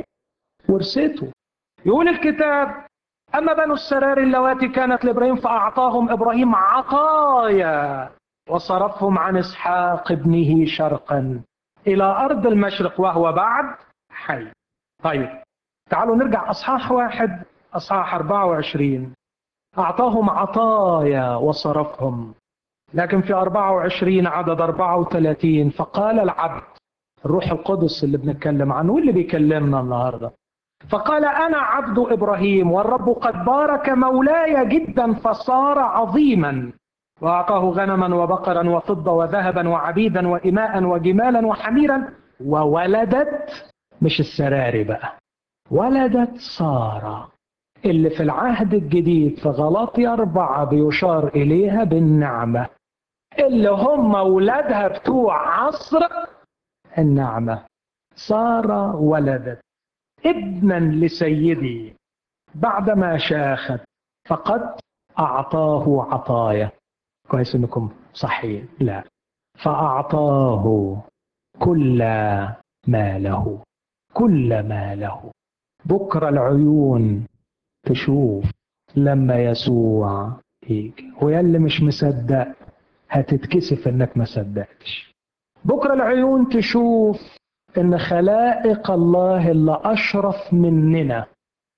ورثته يقول الكتاب أما بنو السرار اللواتي كانت لإبراهيم فأعطاهم إبراهيم عطايا وصرفهم عن إسحاق ابنه شرقا إلى أرض المشرق وهو بعد حي طيب تعالوا نرجع أصحاح واحد أصحاح 24 أعطاهم عطايا وصرفهم لكن في 24 عدد 34 فقال العبد الروح القدس اللي بنتكلم عنه واللي بيكلمنا النهارده فقال انا عبد ابراهيم والرب قد بارك مولاي جدا فصار عظيما واعطاه غنما وبقرا وفضه وذهبا وعبيدا واماء وجمالا وحميرا وولدت مش السراري بقى ولدت ساره اللي في العهد الجديد في غلاطي أربعة بيشار إليها بالنعمة اللي هم أولادها بتوع عصر النعمة سارة ولدت ابنا لسيدي بعدما شاخت فقد أعطاه عطايا كويس انكم صحيح لا فأعطاه كل ما له كل ما له بكرة العيون تشوف لما يسوع يجي ويلي مش مصدق هتتكسف انك ما صدقتش بكرة العيون تشوف ان خلائق الله اللي اشرف مننا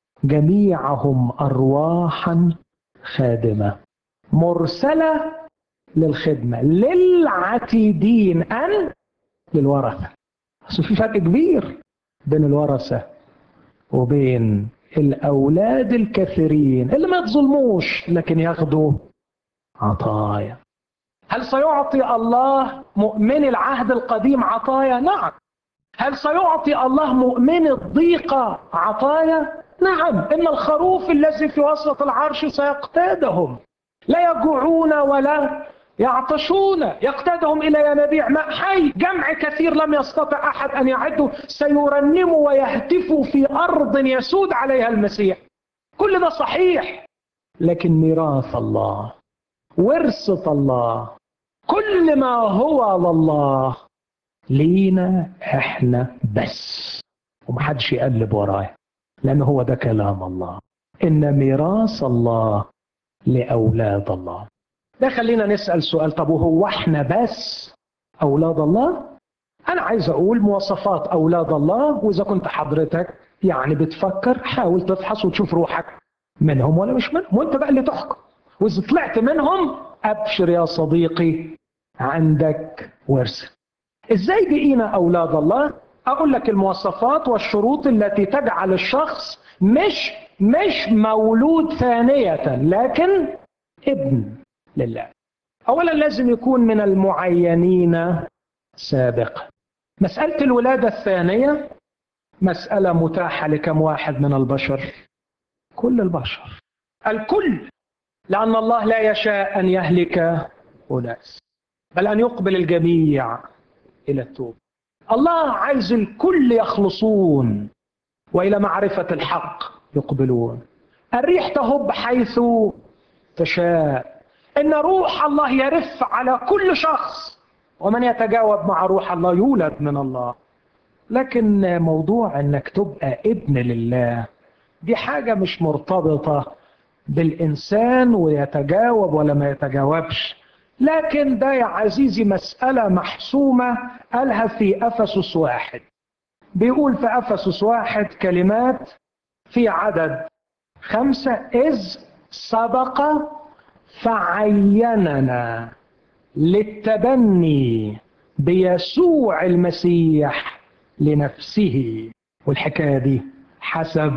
جميعهم ارواحا خادمه مرسله للخدمه للعتيدين ان للورثه بس في فرق كبير بين الورثه وبين الاولاد الكثيرين اللي ما يتظلموش لكن ياخدوا عطايا هل سيعطي الله مؤمن العهد القديم عطايا نعم هل سيعطي الله مؤمن الضيقة عطايا؟ نعم إن الخروف الذي في وسط العرش سيقتادهم لا يجوعون ولا يعطشون يقتادهم إلى ينابيع ماء حي جمع كثير لم يستطع أحد أن يعده سيرنموا ويهتفوا في أرض يسود عليها المسيح كل ده صحيح لكن ميراث الله ورثة الله كل ما هو لله لينا احنا بس ومحدش يقلب ورايا لان هو ده كلام الله ان ميراث الله لأولاد الله ده خلينا نسأل سؤال طب وهو احنا بس أولاد الله أنا عايز أقول مواصفات أولاد الله وإذا كنت حضرتك يعني بتفكر حاول تفحص وتشوف روحك منهم ولا مش منهم وانت بقى اللي تحكم واذا طلعت منهم ابشر يا صديقي عندك ورث ازاي بقينا اولاد الله اقول لك المواصفات والشروط التي تجعل الشخص مش مش مولود ثانية لكن ابن لله اولا لازم يكون من المعينين سابقا مسألة الولادة الثانية مسألة متاحة لكم واحد من البشر كل البشر الكل لأن الله لا يشاء أن يهلك أناس بل أن يقبل الجميع إلى التوبة الله عايز الكل يخلصون وإلى معرفة الحق يقبلون الريح تهب حيث تشاء إن روح الله يرف على كل شخص ومن يتجاوب مع روح الله يولد من الله لكن موضوع انك تبقى ابن لله دي حاجه مش مرتبطه بالانسان ويتجاوب ولا ما يتجاوبش لكن ده يا عزيزي مساله محسومه قالها في افسس واحد بيقول في افسس واحد كلمات في عدد خمسه اذ سبق فعيننا للتبني بيسوع المسيح لنفسه والحكايه دي حسب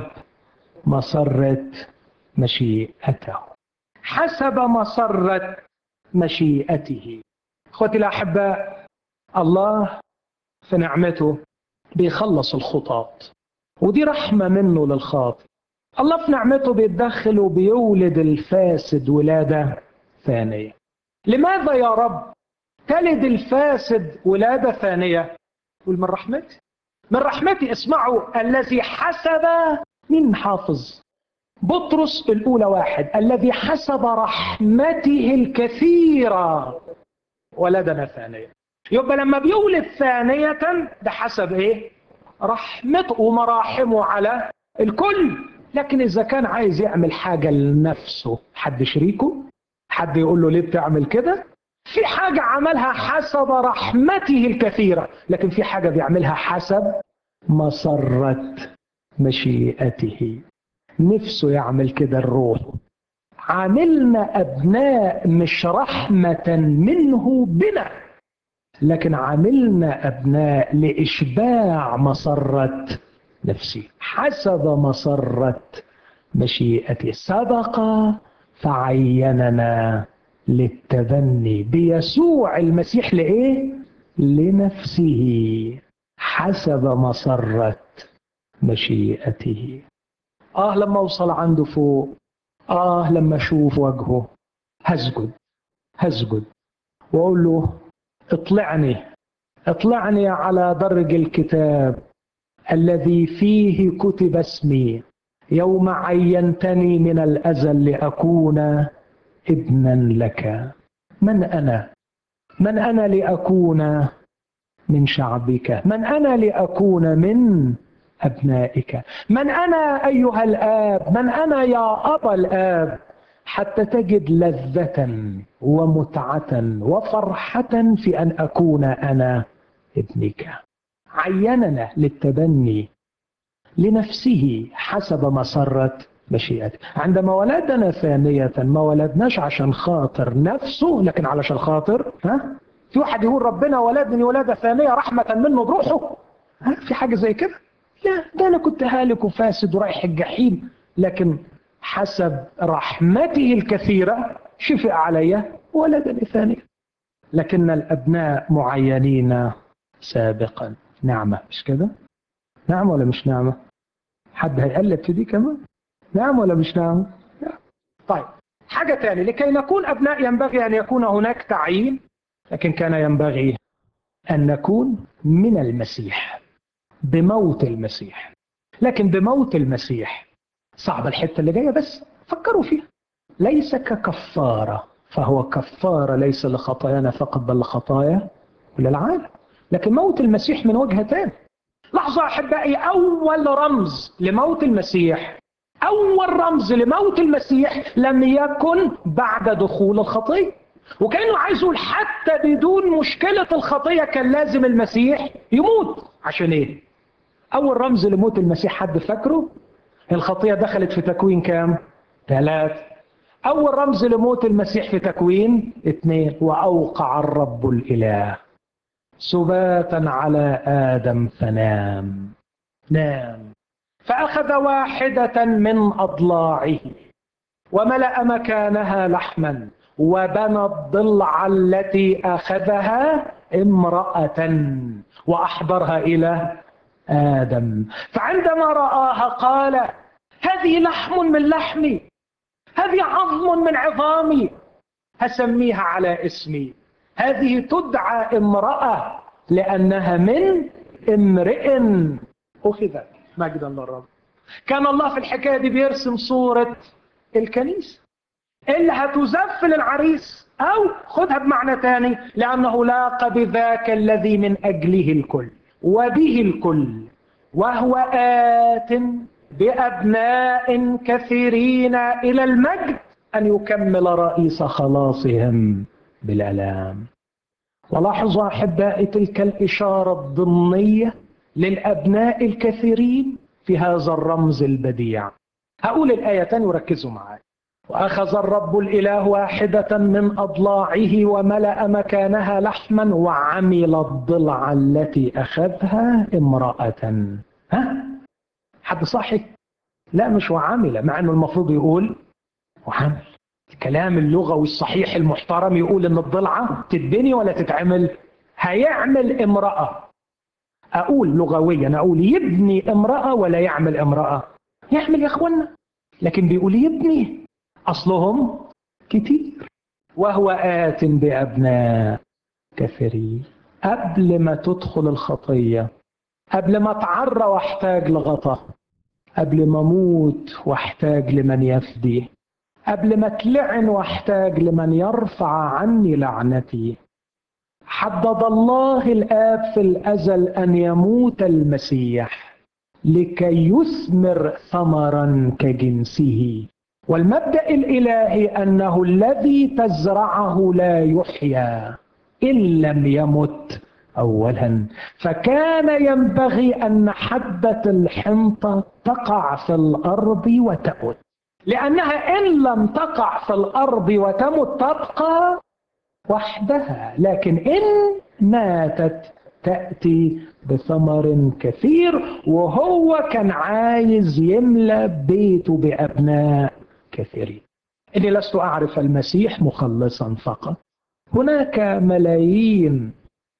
مسره مشيئته حسب مسره مشيئته اخوتي الاحباء الله في نعمته بيخلص الخطاط ودي رحمه منه للخاطئ الله في نعمته بيتدخل وبيولد الفاسد ولاده ثانيه لماذا يا رب تلد الفاسد ولاده ثانيه قول من رحمتي من رحمتي اسمعوا الذي حسب من حافظ بطرس الأولى واحد الذي حسب رحمته الكثيرة ولدنا ثانية يبقى لما بيولد ثانية ده حسب ايه رحمته ومراحمه على الكل لكن إذا كان عايز يعمل حاجة لنفسه حد شريكه حد يقول له ليه بتعمل كده في حاجة عملها حسب رحمته الكثيرة لكن في حاجة بيعملها حسب مسرة مشيئته نفسه يعمل كده الروح عاملنا أبناء مش رحمة منه بنا لكن عاملنا أبناء لإشباع مسرة نفسي حسب مسرة مشيئته سبق فعيننا للتبني بيسوع المسيح لإيه؟ لنفسه حسب مسرة مشيئته آه لما أوصل عنده فوق آه لما أشوف وجهه هسجد هسجد وأقول له اطلعني اطلعني على درج الكتاب الذي فيه كتب اسمي يوم عينتني من الأزل لأكون ابنا لك من أنا من أنا لأكون من شعبك من أنا لأكون من أبنائك من أنا أيها الآب من أنا يا أبا الآب حتى تجد لذة ومتعة وفرحة في أن أكون أنا ابنك عيننا للتبني لنفسه حسب مسرة مشيئته عندما ولدنا ثانية ما ولدناش عشان خاطر نفسه لكن علشان خاطر ها في واحد يقول ربنا ولدني ولادة ثانية رحمة منه بروحه ها في حاجة زي كده لا ده أنا كنت هالك وفاسد ورايح الجحيم لكن حسب رحمته الكثيرة شفق علي ولدني ثانية لكن الأبناء معينين سابقا نعمة مش كده؟ نعمة ولا مش نعمة؟ حد هيقلب في دي كمان؟ نعم ولا مش نعم؟ نعم. طيب حاجة تانية لكي نكون أبناء ينبغي أن يكون هناك تعيين لكن كان ينبغي أن نكون من المسيح بموت المسيح لكن بموت المسيح صعب الحتة اللي جاية بس فكروا فيها ليس ككفارة فهو كفارة ليس لخطايانا فقط بل لخطايا وللعالم لكن موت المسيح من وجهتين لحظة أحبائي أول رمز لموت المسيح أول رمز لموت المسيح لم يكن بعد دخول الخطية وكأنه عايز يقول حتى بدون مشكلة الخطية كان لازم المسيح يموت عشان إيه؟ أول رمز لموت المسيح حد فاكره؟ الخطية دخلت في تكوين كام؟ ثلاث أول رمز لموت المسيح في تكوين اثنين وأوقع الرب الإله سباتا على آدم فنام نام فأخذ واحدة من أضلاعه وملأ مكانها لحما وبنى الضلع التي أخذها امرأة وأحضرها إلى آدم فعندما رآها قال هذه لحم من لحمي هذه عظم من عظامي هسميها على اسمي هذه تدعى امرأة لأنها من امرئ أخذت مجدا للرب كان الله في الحكاية دي بيرسم صورة الكنيسة اللي هتزف للعريس أو خدها بمعنى تاني لأنه لاقى بذاك الذي من أجله الكل وبه الكل وهو آت بأبناء كثيرين إلى المجد أن يكمل رئيس خلاصهم بالألام ولاحظوا أحبائي تلك الإشارة الضمنية للأبناء الكثيرين في هذا الرمز البديع هقول الآية تاني وركزوا معايا وأخذ الرب الإله واحدة من أضلاعه وملأ مكانها لحما وعمل الضلع التي أخذها امرأة ها؟ حد صحي؟ لا مش وعمل مع أنه المفروض يقول وعمل الكلام اللغوي الصحيح المحترم يقول ان الضلعه تتبني ولا تتعمل هيعمل امراه اقول لغويا اقول يبني امراه ولا يعمل امراه يعمل يا اخوانا لكن بيقول يبني اصلهم كتير وهو ات بابناء كثيرين قبل ما تدخل الخطيه قبل ما اتعرى واحتاج لغطاء قبل ما اموت واحتاج لمن يفدي قبل ما اتلعن واحتاج لمن يرفع عني لعنتي حدد الله الاب في الازل ان يموت المسيح لكي يثمر ثمرا كجنسه والمبدا الالهي انه الذي تزرعه لا يحيا ان لم يمت اولا فكان ينبغي ان حبه الحنطه تقع في الارض وتمت لأنها إن لم تقع في الأرض وتمت تبقى وحدها لكن إن ماتت تأتي بثمر كثير وهو كان عايز يملى بيته بأبناء كثيرين إني لست أعرف المسيح مخلصا فقط هناك ملايين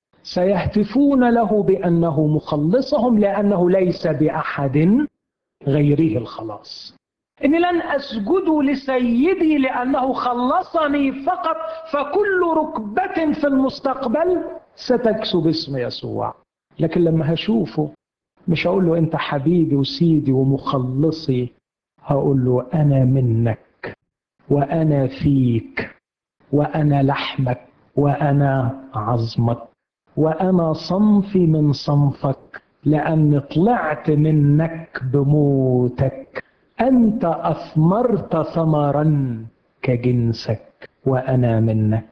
سيهتفون له بأنه مخلصهم لأنه ليس بأحد غيره الخلاص إني لن أسجد لسيدي لأنه خلصني فقط فكل ركبة في المستقبل ستكسو باسم يسوع لكن لما هشوفه مش هقول له أنت حبيبي وسيدي ومخلصي هقول له أنا منك وأنا فيك وأنا لحمك وأنا عظمك وأنا صنفي من صنفك لأن طلعت منك بموتك أنت أثمرت ثمرا كجنسك وأنا منك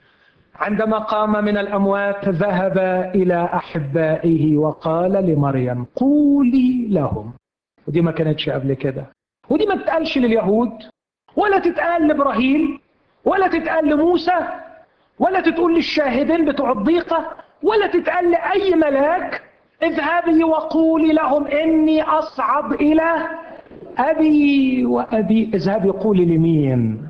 عندما قام من الأموات ذهب إلى أحبائه وقال لمريم قولي لهم ودي ما كانتش قبل كده ودي ما تتقالش لليهود ولا تتقال لإبراهيم ولا تتقال لموسى ولا تتقول للشاهدين بتوع الضيقة ولا تتقال لأي ملاك اذهبي وقولي لهم إني أصعد إلى أبي وأبي اذهبي قولي لمين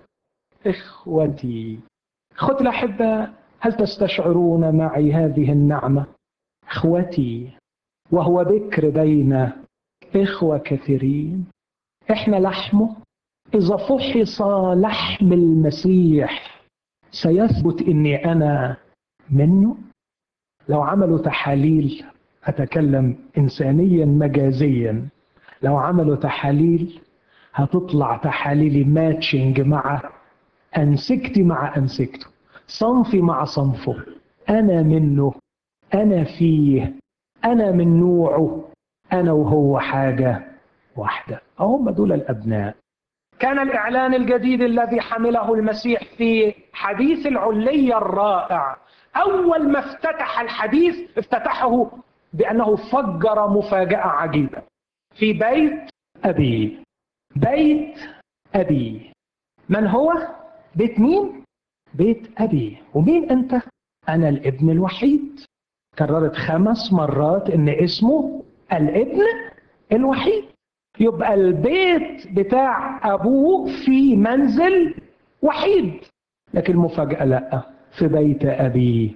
إخوتي إخوتي الأحبة هل تستشعرون معي هذه النعمة إخوتي وهو بكر بين إخوة كثيرين إحنا لحمه إذا فحص لحم المسيح سيثبت إني أنا منه لو عملوا تحاليل أتكلم إنسانيا مجازيا لو عملوا تحاليل هتطلع تحاليلي ماتشنج مع أنسكتي مع أنسكته صنفي مع صنفه أنا منه أنا فيه أنا من نوعه أنا وهو حاجة واحدة هم دول الأبناء كان الإعلان الجديد الذي حمله المسيح في حديث العلية الرائع أول ما افتتح الحديث افتتحه بأنه فجر مفاجأة عجيبة في بيت أبي بيت أبي من هو؟ بيت مين؟ بيت أبي ومين أنت؟ أنا الابن الوحيد كررت خمس مرات إن اسمه الابن الوحيد يبقى البيت بتاع أبوه في منزل وحيد لكن المفاجأة لأ في بيت أبي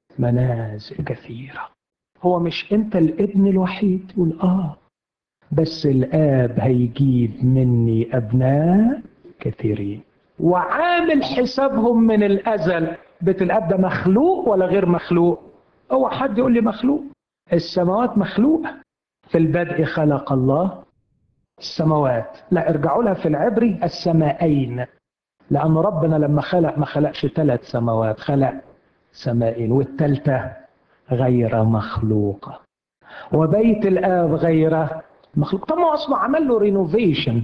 منازل كثيرة هو مش أنت الابن الوحيد يقول آه بس الآب هيجيب مني أبناء كثيرين وعامل حسابهم من الأزل بيت الآب ده مخلوق ولا غير مخلوق هو حد يقول لي مخلوق السماوات مخلوقة في البدء خلق الله السماوات لا ارجعوا لها في العبري السمائين لأن ربنا لما خلق ما خلقش ثلاث سماوات خلق سمائين والثالثة غير مخلوقة وبيت الآب غير مخلوق طب ما أصله عمل له رينوفيشن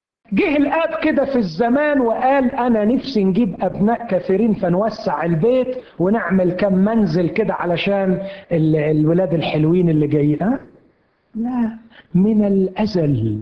جه الاب كده في الزمان وقال انا نفسي نجيب ابناء كثيرين فنوسع البيت ونعمل كم منزل كده علشان الولاد الحلوين اللي جايين أه؟ لا من الازل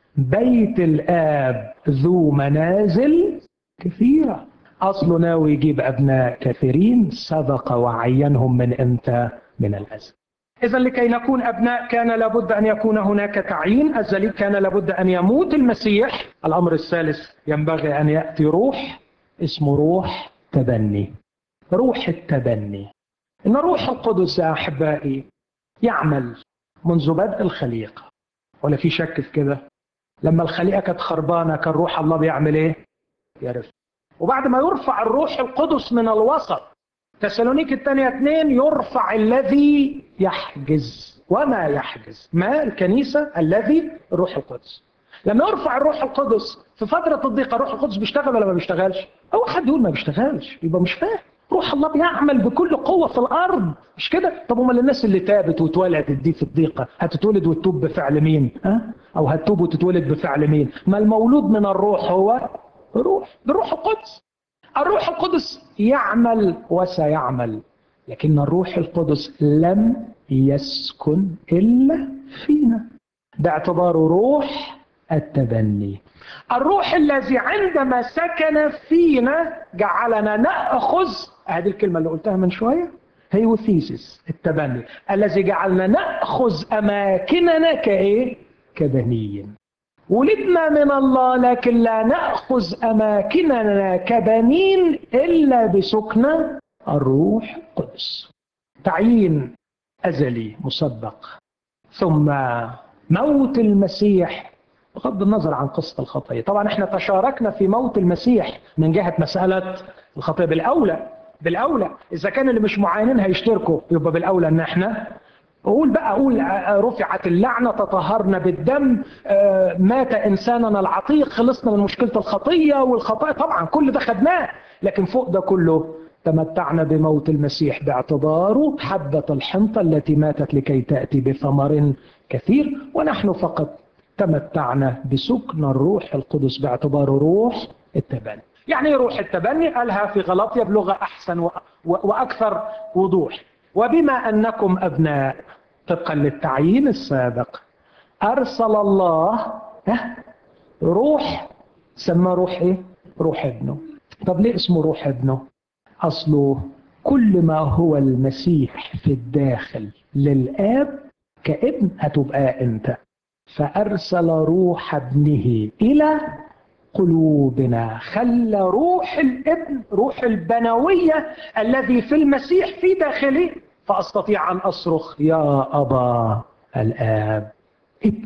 بيت الاب ذو منازل كثيره اصله ناوي يجيب ابناء كثيرين سبق وعينهم من امتى من الازل إذا لكي نكون أبناء كان لابد أن يكون هناك تعيين أزلي كان لابد أن يموت المسيح الأمر الثالث ينبغي أن يأتي روح اسمه روح تبني روح التبني إن روح القدس يا أحبائي يعمل منذ بدء الخليقة ولا في شك في كده لما الخليقة كانت خربانة كان روح الله بيعمل إيه؟ يعرف وبعد ما يرفع الروح القدس من الوسط تسالونيك الثانية اثنين يرفع الذي يحجز وما يحجز ما الكنيسة الذي الروح القدس لما يرفع الروح القدس في فترة الضيقة الروح القدس بيشتغل ولا ما بيشتغلش؟ أو حد يقول ما بيشتغلش يبقى مش فاهم روح الله بيعمل بكل قوة في الأرض مش كده؟ طب امال الناس اللي تابت واتولدت دي في الضيقة هتتولد وتتوب بفعل مين؟ ها؟ أو هتتوب وتتولد بفعل مين؟ ما المولود من الروح هو روح بالروح القدس الروح القدس يعمل وسيعمل لكن الروح القدس لم يسكن الا فينا باعتباره روح التبني الروح الذي عندما سكن فينا جعلنا ناخذ هذه الكلمه اللي قلتها من شويه هيوثيسيس التبني الذي جعلنا ناخذ اماكننا كايه كبنيين ولدنا من الله لكن لا ناخذ اماكننا كبنين الا بسكن الروح القدس تعيين ازلي مسبق ثم موت المسيح بغض النظر عن قصه الخطيه طبعا احنا تشاركنا في موت المسيح من جهه مساله الخطيه بالاولى بالاولى اذا كان اللي مش معاينين هيشتركوا يبقى بالاولى ان احنا قول بقى قول رفعت اللعنة تطهرنا بالدم مات إنساننا العتيق خلصنا من مشكلة الخطية والخطايا طبعا كل ده خدناه لكن فوق ده كله تمتعنا بموت المسيح باعتباره حبة الحنطة التي ماتت لكي تأتي بثمر كثير ونحن فقط تمتعنا بسكن الروح القدس باعتباره روح التبني يعني روح التبني قالها في غلطية بلغة أحسن وأكثر وضوح وبما انكم ابناء طبقا للتعيين السابق ارسل الله روح سمى روح ايه؟ روح ابنه طب ليه اسمه روح ابنه؟ اصله كل ما هو المسيح في الداخل للاب كابن هتبقى انت فارسل روح ابنه الى قلوبنا خلى روح الابن روح البنوية الذي في المسيح في داخلي فأستطيع أن أصرخ يا أبا الآب ابن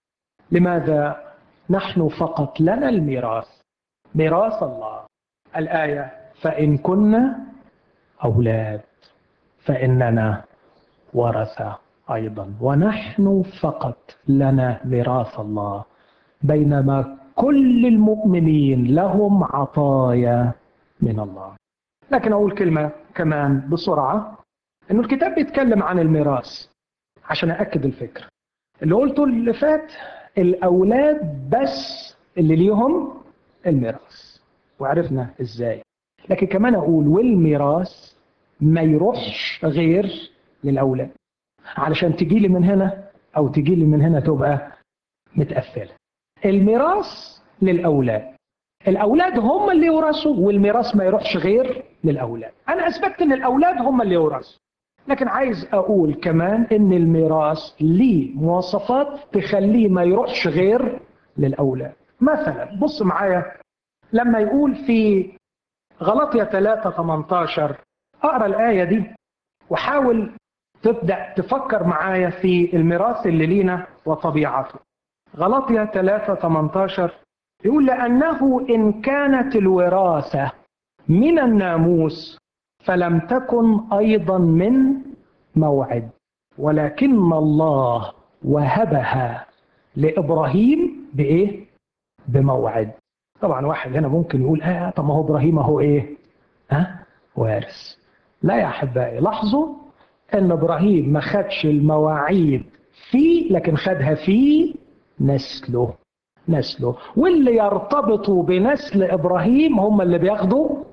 لماذا نحن فقط لنا الميراث ميراث الله الآية فإن كنا أولاد فإننا ورثة أيضا ونحن فقط لنا ميراث الله بينما كل المؤمنين لهم عطايا من الله لكن أقول كلمة كمان بسرعة إنه الكتاب بيتكلم عن الميراث عشان أأكد الفكرة اللي قلته اللي فات الأولاد بس اللي ليهم الميراث وعرفنا ازاي لكن كمان اقول والميراث ما يروحش غير للاولاد علشان تجي لي من هنا او تجي لي من هنا تبقى متقفله الميراث للاولاد الاولاد هم اللي يورثوا والميراث ما يروحش غير للاولاد انا اثبتت ان الاولاد هم اللي يورثوا لكن عايز اقول كمان ان الميراث ليه مواصفات تخليه ما يروحش غير للاولاد مثلا بص معايا لما يقول في غلطية 3 18 اقرا الآية دي وحاول تبدأ تفكر معايا في الميراث اللي لينا وطبيعته غلطية 3 18 يقول لأنه إن كانت الوراثة من الناموس فلم تكن أيضا من موعد ولكن الله وهبها لإبراهيم بإيه؟ بموعد طبعا واحد هنا ممكن يقول اه طب ما هو ابراهيم اهو ايه؟ ها؟ وارث. لا يا احبائي لاحظوا ان ابراهيم ما خدش المواعيد في لكن خدها في نسله. نسله واللي يرتبطوا بنسل ابراهيم هم اللي بياخدوا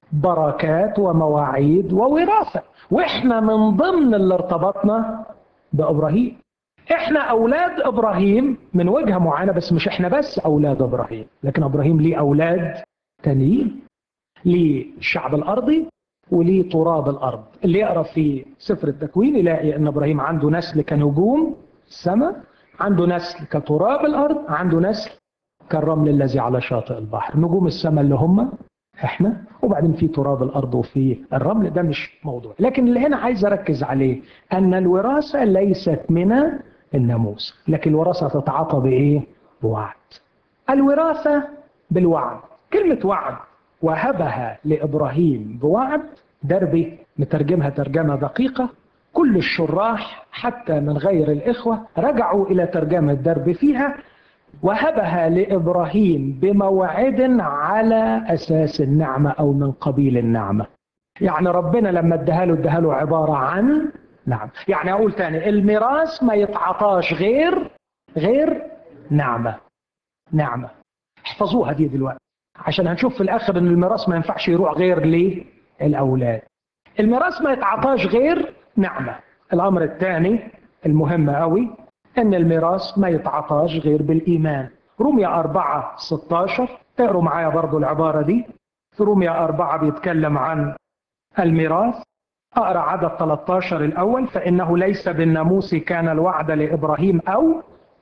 بركات ومواعيد ووراثه واحنا من ضمن اللي ارتبطنا بابراهيم احنا اولاد ابراهيم من وجهه معينه بس مش احنا بس اولاد ابراهيم لكن ابراهيم ليه اولاد تانيين ليه الشعب الارضي وليه تراب الارض اللي يقرا في سفر التكوين يلاقي ان ابراهيم عنده نسل كنجوم السماء عنده نسل كتراب الارض عنده نسل كالرمل الذي على شاطئ البحر نجوم السماء اللي هم احنا وبعدين في تراب الارض وفي الرمل ده مش موضوع لكن اللي هنا عايز اركز عليه ان الوراثه ليست من الناموس لكن الوراثه تتعاطى بايه بوعد الوراثه بالوعد كلمه وعد وهبها لابراهيم بوعد دربي مترجمها ترجمه دقيقه كل الشراح حتى من غير الاخوه رجعوا الى ترجمه دربي فيها وهبها لابراهيم بموعد على اساس النعمه او من قبيل النعمه. يعني ربنا لما اداها له اداها له عباره عن نعم، يعني اقول تاني الميراث ما يتعطاش غير غير نعمه. نعمه. احفظوها دي دلوقتي عشان هنشوف في الاخر ان الميراث ما ينفعش يروح غير للاولاد. الميراث ما يتعطاش غير نعمه. الامر الثاني المهم قوي ان الميراث ما يتعطاش غير بالايمان روميا 4 16 اقروا معايا برضو العباره دي في روميا 4 بيتكلم عن الميراث اقرا عدد 13 الاول فانه ليس بالناموس كان الوعد لابراهيم او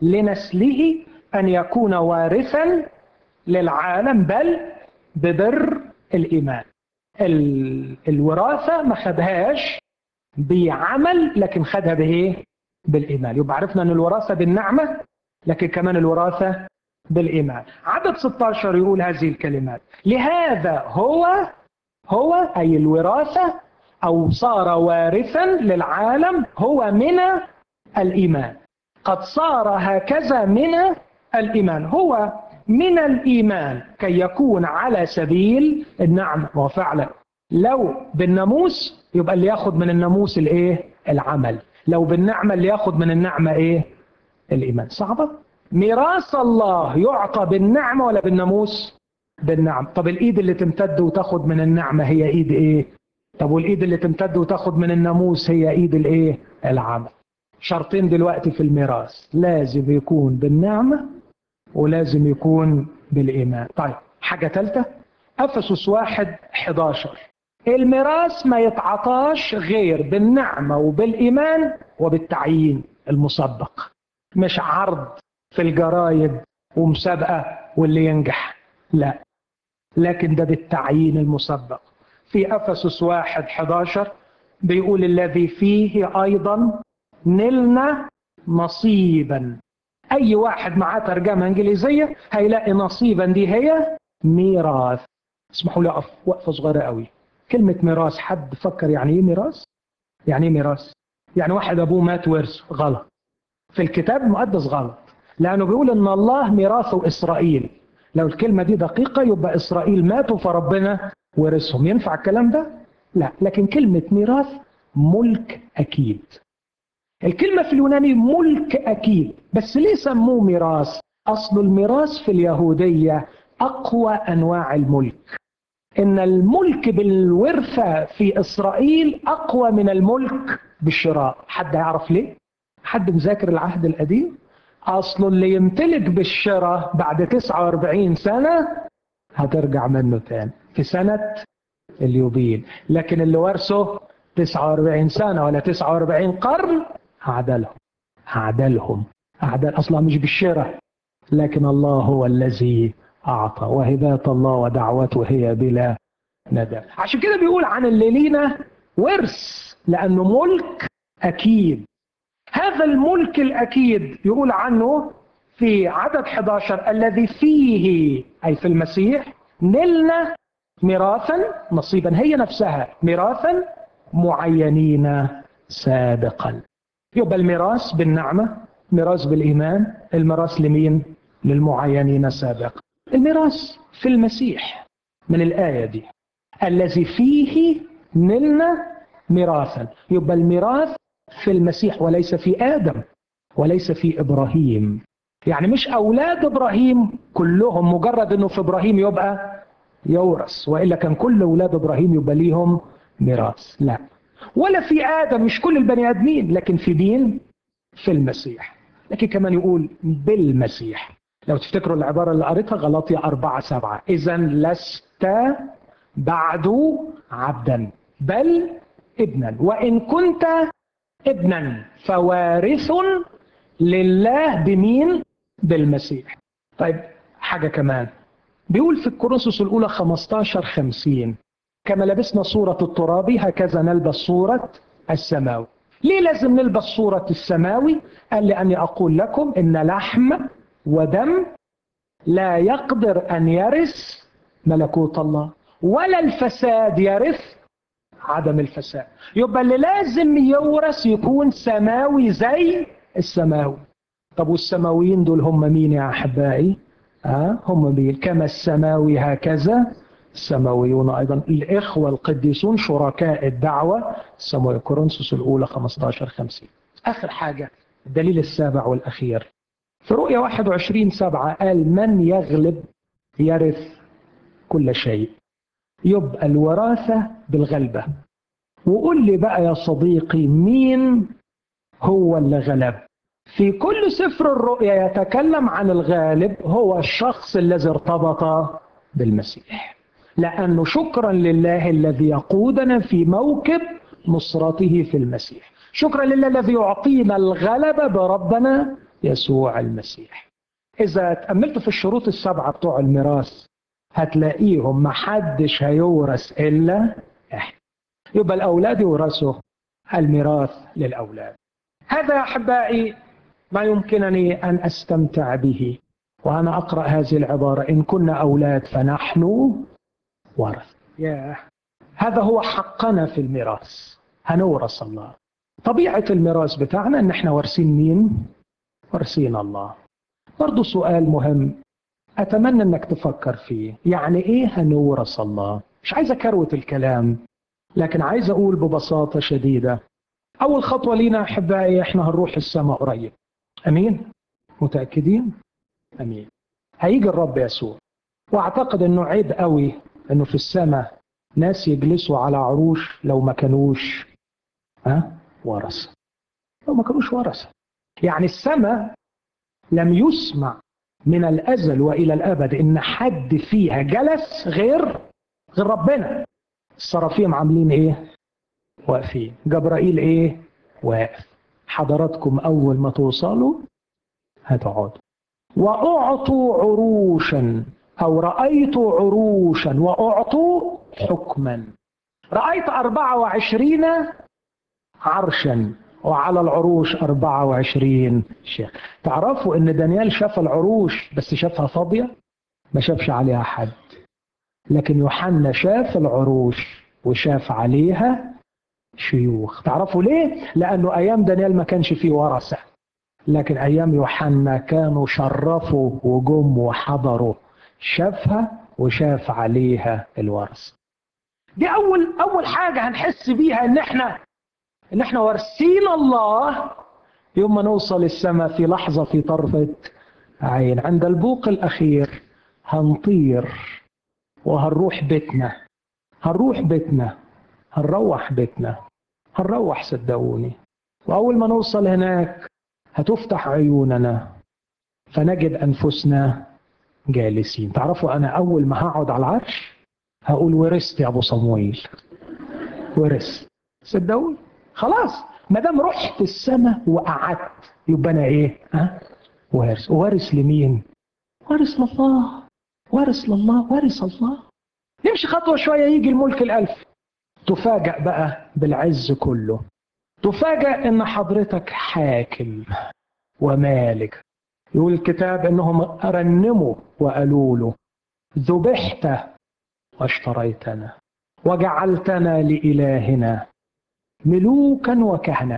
لنسله ان يكون وارثا للعالم بل ببر الايمان الوراثه ما خدهاش بعمل لكن خدها بايه بالإيمان يبقى عرفنا أن الوراثة بالنعمة لكن كمان الوراثة بالإيمان عدد 16 يقول هذه الكلمات لهذا هو هو أي الوراثة أو صار وارثا للعالم هو من الإيمان قد صار هكذا من الإيمان هو من الإيمان كي يكون على سبيل النعمة وفعلا لو بالناموس يبقى اللي ياخد من الناموس الايه العمل لو بالنعمة اللي ياخد من النعمة ايه الإيمان صعبة ميراث الله يعطى بالنعمة ولا بالناموس بالنعم طب الإيد اللي تمتد وتاخد من النعمة هي إيد إيه طب والإيد اللي تمتد وتاخد من الناموس هي إيد الإيه العمل شرطين دلوقتي في الميراث لازم يكون بالنعمة ولازم يكون بالإيمان طيب حاجة ثالثة أفسس واحد 11 الميراث ما يتعطاش غير بالنعمة وبالإيمان وبالتعيين المسبق مش عرض في الجرايد ومسابقة واللي ينجح لا لكن ده بالتعيين المسبق في أفسس واحد 11 بيقول الذي فيه أيضا نلنا نصيبا أي واحد معاه ترجمة إنجليزية هيلاقي نصيبا دي هي ميراث اسمحوا لي أقف وقفة صغيرة قوي كلمة ميراث حد فكر يعني ايه ميراث؟ يعني ايه ميراث؟ يعني واحد ابوه مات ورث غلط. في الكتاب المقدس غلط. لانه بيقول ان الله ميراثه اسرائيل. لو الكلمة دي دقيقة يبقى اسرائيل ماتوا فربنا ورثهم، ينفع الكلام ده؟ لا، لكن كلمة ميراث ملك اكيد. الكلمة في اليوناني ملك أكيد بس ليه سموه ميراث أصل الميراث في اليهودية أقوى أنواع الملك إن الملك بالورثة في إسرائيل أقوى من الملك بالشراء حد يعرف ليه؟ حد مذاكر العهد القديم؟ أصل اللي يمتلك بالشراء بعد 49 سنة هترجع منه تاني في سنة اليوبيل لكن اللي ورثه 49 سنة ولا 49 قرن هعدلهم هعدلهم هعدل أصلا مش بالشراء لكن الله هو الذي أعطى وهبات الله ودعوته هي بلا ندى عشان كده بيقول عن اللي لينا ورث لأنه ملك أكيد هذا الملك الأكيد يقول عنه في عدد 11 الذي فيه أي في المسيح نلنا ميراثا نصيبا هي نفسها ميراثا معينين سابقا يبقى الميراث بالنعمة ميراث بالإيمان الميراث لمين؟ للمعينين سابقا الميراث في المسيح من الآية دي الذي فيه نلنا ميراثا يبقى الميراث في المسيح وليس في آدم وليس في إبراهيم يعني مش أولاد إبراهيم كلهم مجرد أنه في إبراهيم يبقى يورث وإلا كان كل أولاد إبراهيم يبقى ليهم ميراث لا ولا في آدم مش كل البني آدمين لكن في دين في المسيح لكن كمان يقول بالمسيح لو تفتكروا العبارة اللي قريتها غلطية أربعة سبعة إذا لست بعد عبدا بل ابنا وإن كنت ابنا فوارث لله بمين بالمسيح طيب حاجة كمان بيقول في الكورنثوس الأولى 15 50 كما لبسنا صورة الترابي هكذا نلبس صورة السماوي ليه لازم نلبس صورة السماوي قال لأني أقول لكم إن لحم ودم لا يقدر أن يرث ملكوت الله ولا الفساد يرث عدم الفساد يبقى اللي لازم يورث يكون سماوي زي السماوي طب والسماويين دول هم مين يا أحبائي ها هم مين كما السماوي هكذا السماويون أيضا الإخوة القديسون شركاء الدعوة السماوي كورنثوس الأولى 15 50 آخر حاجة الدليل السابع والأخير في رؤيا 21 سبعة قال من يغلب يرث كل شيء يبقى الوراثة بالغلبة وقول لي بقى يا صديقي مين هو اللي غلب في كل سفر الرؤيا يتكلم عن الغالب هو الشخص الذي ارتبط بالمسيح لأنه شكرا لله الذي يقودنا في موكب نصرته في المسيح شكرا لله الذي يعطينا الغلبة بربنا يسوع المسيح إذا تأملت في الشروط السبعة بتوع الميراث هتلاقيهم محدش هيورث إلا إحنا يبقى الأولاد يورثوا الميراث للأولاد هذا يا أحبائي ما يمكنني أن أستمتع به وأنا أقرأ هذه العبارة إن كنا أولاد فنحن ورث yeah. هذا هو حقنا في الميراث هنورث الله طبيعة الميراث بتاعنا إن إحنا وارثين مين؟ وارثين الله برضه سؤال مهم أتمنى إنك تفكر فيه يعني إيه هنورث الله؟ مش عايز أكروت الكلام لكن عايز أقول ببساطة شديدة أول خطوة لينا أحبائي إحنا هنروح السماء قريب أمين؟ متأكدين؟ أمين هيجي الرب يسوع وأعتقد إنه عيب قوي إنه في السماء ناس يجلسوا على عروش لو ما كانوش ها ورثة لو ما كانوش ورثة يعني السماء لم يسمع من الأزل وإلى الأبد إن حد فيها جلس غير غير ربنا الصرافيم عاملين إيه؟ واقفين جبرائيل إيه؟ واقف حضراتكم أول ما توصلوا هتقعدوا وأعطوا عروشا أو رأيت عروشا وأعطوا حكما رأيت أربعة وعشرين عرشا وعلى العروش 24 شيخ تعرفوا ان دانيال شاف العروش بس شافها فاضية ما شافش عليها حد لكن يوحنا شاف العروش وشاف عليها شيوخ تعرفوا ليه لانه ايام دانيال ما كانش فيه ورثة لكن ايام يوحنا كانوا شرفوا وجم وحضروا شافها وشاف عليها الورث دي اول اول حاجه هنحس بيها ان احنا ان احنا وارثين الله يوم ما نوصل السماء في لحظة في طرفة عين عند البوق الأخير هنطير وهنروح بيتنا هنروح بيتنا هنروح بيتنا هنروح صدقوني وأول ما نوصل هناك هتفتح عيوننا فنجد أنفسنا جالسين تعرفوا أنا أول ما هقعد على العرش هقول ورثت يا أبو صمويل ورثت صدقوني خلاص ما دام رحت السماء وقعدت يبقى أنا إيه؟ ها؟ وارث وارث لمين؟ وارث لله وارث لله وارث الله نمشي خطوة شوية يجي الملك الألف تفاجأ بقى بالعز كله تفاجأ ان حضرتك حاكم ومالك يقول الكتاب انهم رنموا وقالوا له ذبحت واشتريتنا وجعلتنا لإلهنا ملوكا وكهنة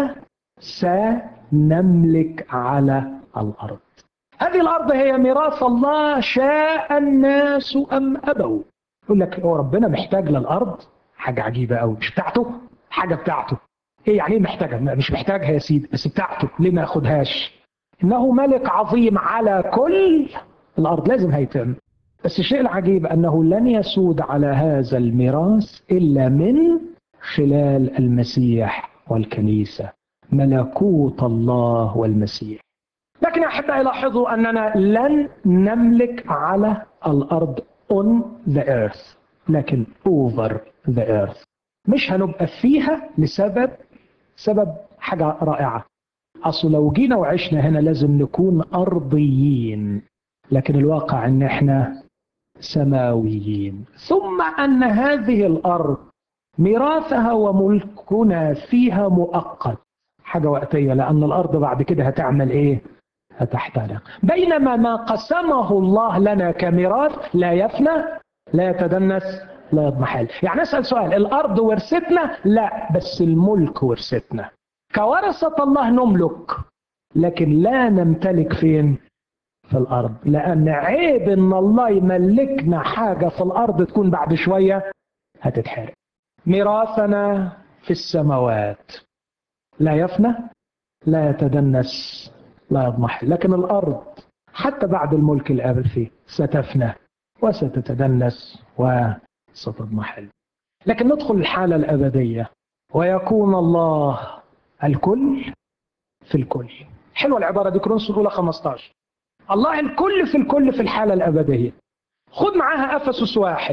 فسنملك على الأرض هذه الأرض هي ميراث الله شاء الناس أم أبوا يقول لك هو ربنا محتاج للأرض حاجة عجيبة قوي مش بتاعته حاجة بتاعته ايه يعني ايه محتاجها مش محتاجها يا سيدي بس بتاعته ليه ما ياخدهاش انه ملك عظيم على كل الارض لازم هيتم بس الشيء العجيب انه لن يسود على هذا الميراث الا من خلال المسيح والكنيسه ملكوت الله والمسيح لكن احبائي لاحظوا اننا لن نملك على الارض on the earth لكن over the earth مش هنبقى فيها لسبب سبب حاجة رائعة أصل لو جينا وعشنا هنا لازم نكون أرضيين لكن الواقع أن احنا سماويين ثم أن هذه الأرض ميراثها وملكنا فيها مؤقت حاجة وقتية لأن الأرض بعد كده هتعمل إيه؟ هتحترق بينما ما قسمه الله لنا كميراث لا يفنى لا يتدنس لا يضمحل يعني اسال سؤال الارض ورثتنا لا بس الملك ورثتنا كورثة الله نملك لكن لا نمتلك فين في الارض لان عيب ان الله يملكنا حاجة في الارض تكون بعد شوية هتتحرق ميراثنا في السماوات لا يفنى لا يتدنس لا يضمحل لكن الارض حتى بعد الملك الابد فيه ستفنى وستتدنس وستضمحل لكن ندخل الحالة الأبدية ويكون الله الكل في الكل حلوة العبارة دي كورنثوس الأولى 15 الله الكل في الكل في الحالة الأبدية خد معاها أفسس واحد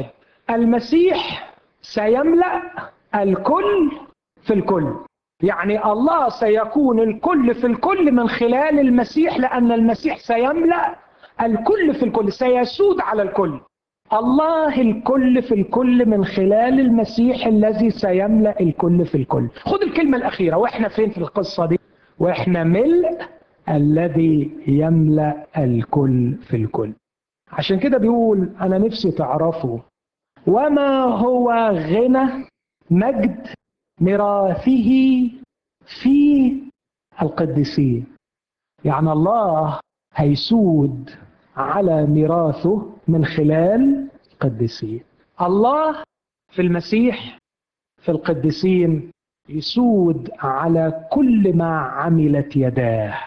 المسيح سيملأ الكل في الكل يعني الله سيكون الكل في الكل من خلال المسيح لأن المسيح سيملأ الكل في الكل سيسود على الكل الله الكل في الكل من خلال المسيح الذي سيملأ الكل في الكل خد الكلمة الأخيرة وإحنا فين في القصة دي وإحنا ملء الذي يملأ الكل في الكل عشان كده بيقول أنا نفسي تعرفوا وما هو غنى مجد ميراثه في القديسين يعني الله هيسود على ميراثه من خلال القديسين الله في المسيح في القديسين يسود على كل ما عملت يداه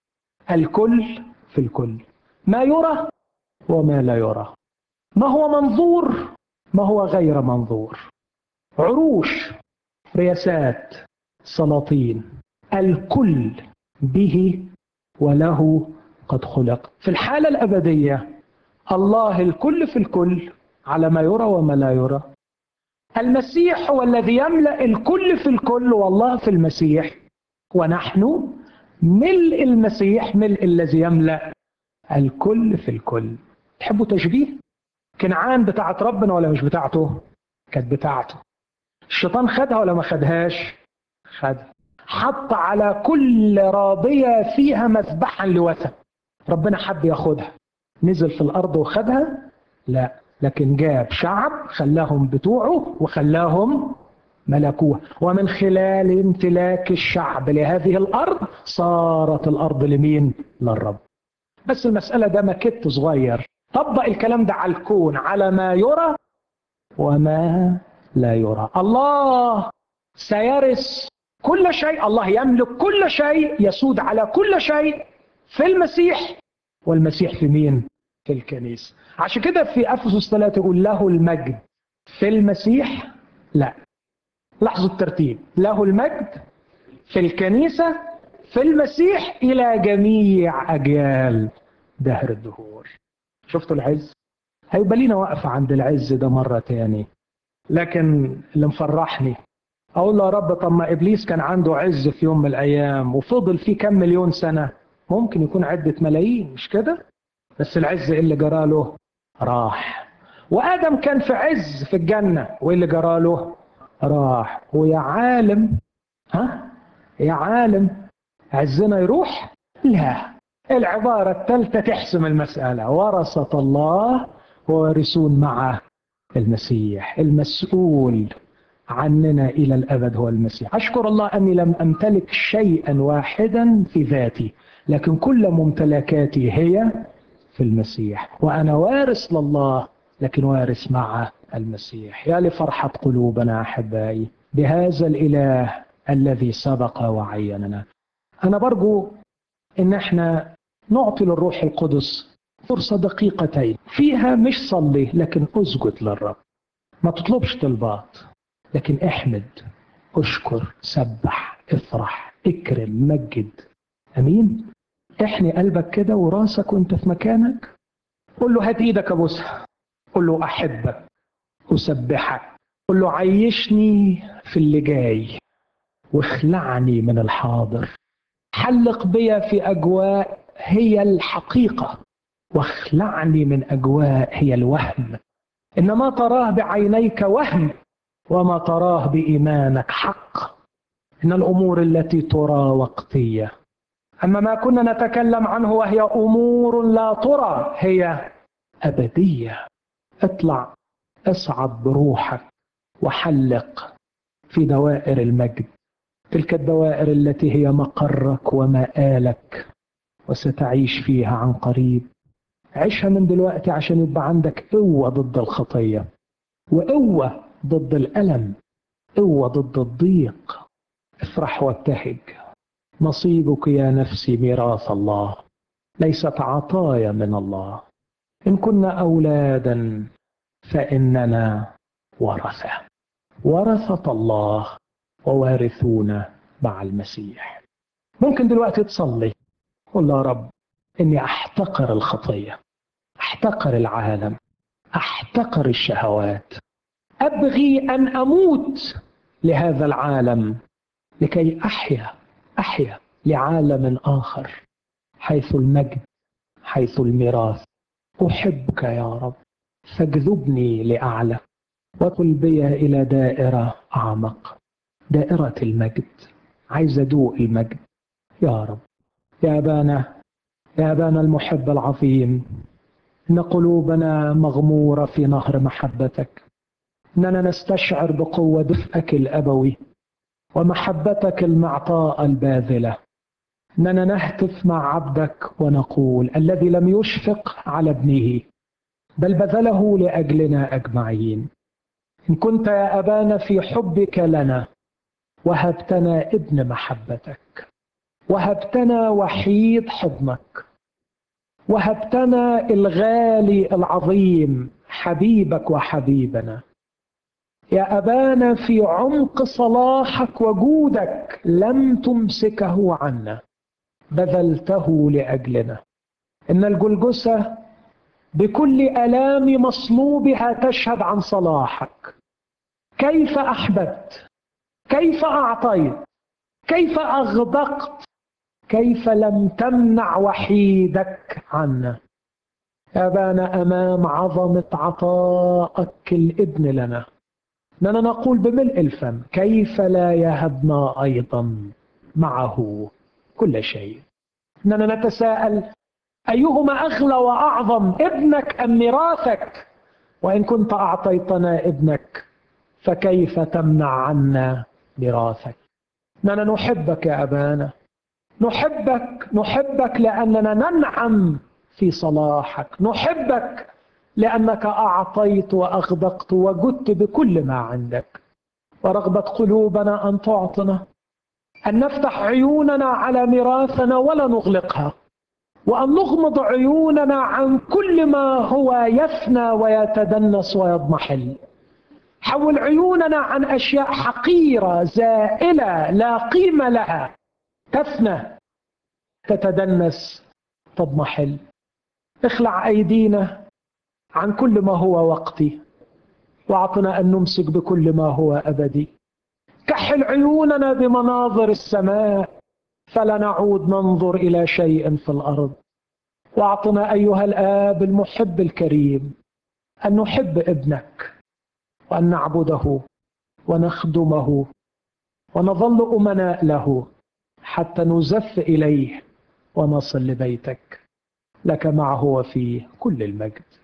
الكل في الكل ما يرى وما لا يرى ما هو منظور ما هو غير منظور عروش رياسات سلاطين الكل به وله قد خلق في الحالة الأبدية الله الكل في الكل على ما يرى وما لا يرى المسيح هو الذي يملأ الكل في الكل والله في المسيح ونحن ملء المسيح ملء الذي يملأ الكل في الكل تحبوا تشبيه كنعان بتاعت ربنا ولا مش بتاعته كانت بتاعته الشيطان خدها ولا ما خدهاش خدها حط على كل راضية فيها مذبحا لوثن ربنا حب ياخدها نزل في الأرض وخدها لا لكن جاب شعب خلاهم بتوعه وخلاهم ملكوها ومن خلال امتلاك الشعب لهذه الأرض صارت الأرض لمين للرب بس المسألة ده مكت صغير طبق الكلام ده على الكون على ما يرى وما لا يرى الله سيرث كل شيء الله يملك كل شيء يسود على كل شيء في المسيح والمسيح في مين؟ في الكنيسة عشان كده في أفسس 3 يقول له المجد في المسيح لا لاحظوا الترتيب له المجد في الكنيسة في المسيح إلى جميع أجيال دهر الدهور شفتوا العز هيبقى لينا وقفة عند العز ده مرة تاني لكن اللي مفرحني أقول له يا رب طب ما إبليس كان عنده عز في يوم من الأيام وفضل فيه كم مليون سنة ممكن يكون عدة ملايين مش كده بس العز اللي جراله راح وآدم كان في عز في الجنة وإيه اللي جراله راح ويا عالم ها يا عالم عزنا يروح لا العبارة الثالثة تحسم المسألة ورثة الله وارثون معه المسيح المسؤول عننا إلى الأبد هو المسيح أشكر الله أني لم أمتلك شيئا واحدا في ذاتي لكن كل ممتلكاتي هي في المسيح وأنا وارث لله لكن وارث مع المسيح يا لفرحة قلوبنا أحبائي بهذا الإله الذي سبق وعيننا أنا برجو إن احنا نعطي للروح القدس فرصة دقيقتين فيها مش صلي لكن اسجد للرب ما تطلبش طلبات لكن احمد اشكر سبح افرح اكرم مجد امين احني قلبك كده وراسك وانت في مكانك قول له هات ايدك ابوسها قول له احبك اسبحك قول له عيشني في اللي جاي واخلعني من الحاضر حلق بيا في اجواء هي الحقيقه واخلعني من اجواء هي الوهم ان ما تراه بعينيك وهم وما تراه بايمانك حق ان الامور التي ترى وقتيه اما ما كنا نتكلم عنه وهي امور لا ترى هي ابديه اطلع اصعد بروحك وحلق في دوائر المجد تلك الدوائر التي هي مقرك ومآلك وستعيش فيها عن قريب عيشها من دلوقتي عشان يبقى عندك قوة ضد الخطية وقوة ضد الألم قوة ضد الضيق افرح وابتهج نصيبك يا نفسي ميراث الله ليست عطايا من الله إن كنا أولادا فإننا ورثة ورثة الله ووارثون مع المسيح ممكن دلوقتي تصلي قل يا رب اني احتقر الخطيه احتقر العالم احتقر الشهوات ابغي ان اموت لهذا العالم لكي احيا احيا لعالم اخر حيث المجد حيث الميراث احبك يا رب فاجذبني لاعلى وقل بي الى دائره اعمق دائره المجد عايز ادوق المجد يا رب يا ابانا يا ابانا المحب العظيم ان قلوبنا مغموره في نهر محبتك اننا نستشعر بقوه دفئك الابوي ومحبتك المعطاء الباذله اننا نهتف مع عبدك ونقول الذي لم يشفق على ابنه بل بذله لاجلنا اجمعين ان كنت يا ابانا في حبك لنا وهبتنا ابن محبتك وهبتنا وحيد حضنك وهبتنا الغالي العظيم حبيبك وحبيبنا يا ابانا في عمق صلاحك وجودك لم تمسكه عنا بذلته لاجلنا ان الجلجسه بكل الام مصلوبها تشهد عن صلاحك كيف احببت كيف اعطيت كيف اغدقت كيف لم تمنع وحيدك عنا أبانا أمام عظمة عطائك الابن لنا أننا نقول بملء الفم كيف لا يهبنا أيضا معه كل شيء أننا نتساءل أيهما أغلى وأعظم ابنك أم ميراثك وإن كنت أعطيتنا ابنك فكيف تمنع عنا ميراثك أننا نحبك يا أبانا نحبك نحبك لاننا ننعم في صلاحك نحبك لانك اعطيت واغدقت وجدت بكل ما عندك ورغبه قلوبنا ان تعطنا أن نفتح عيوننا على ميراثنا ولا نغلقها وأن نغمض عيوننا عن كل ما هو يفنى ويتدنس ويضمحل حول عيوننا عن أشياء حقيرة زائلة لا قيمة لها تفنى تتدنس تضمحل اخلع أيدينا عن كل ما هو وقتي واعطنا أن نمسك بكل ما هو أبدي كحل عيوننا بمناظر السماء فلا نعود ننظر إلى شيء في الأرض واعطنا أيها الآب المحب الكريم أن نحب ابنك وأن نعبده ونخدمه ونظل أمناء له حتى نزف إليه ونصل لبيتك لك معه وفيه كل المجد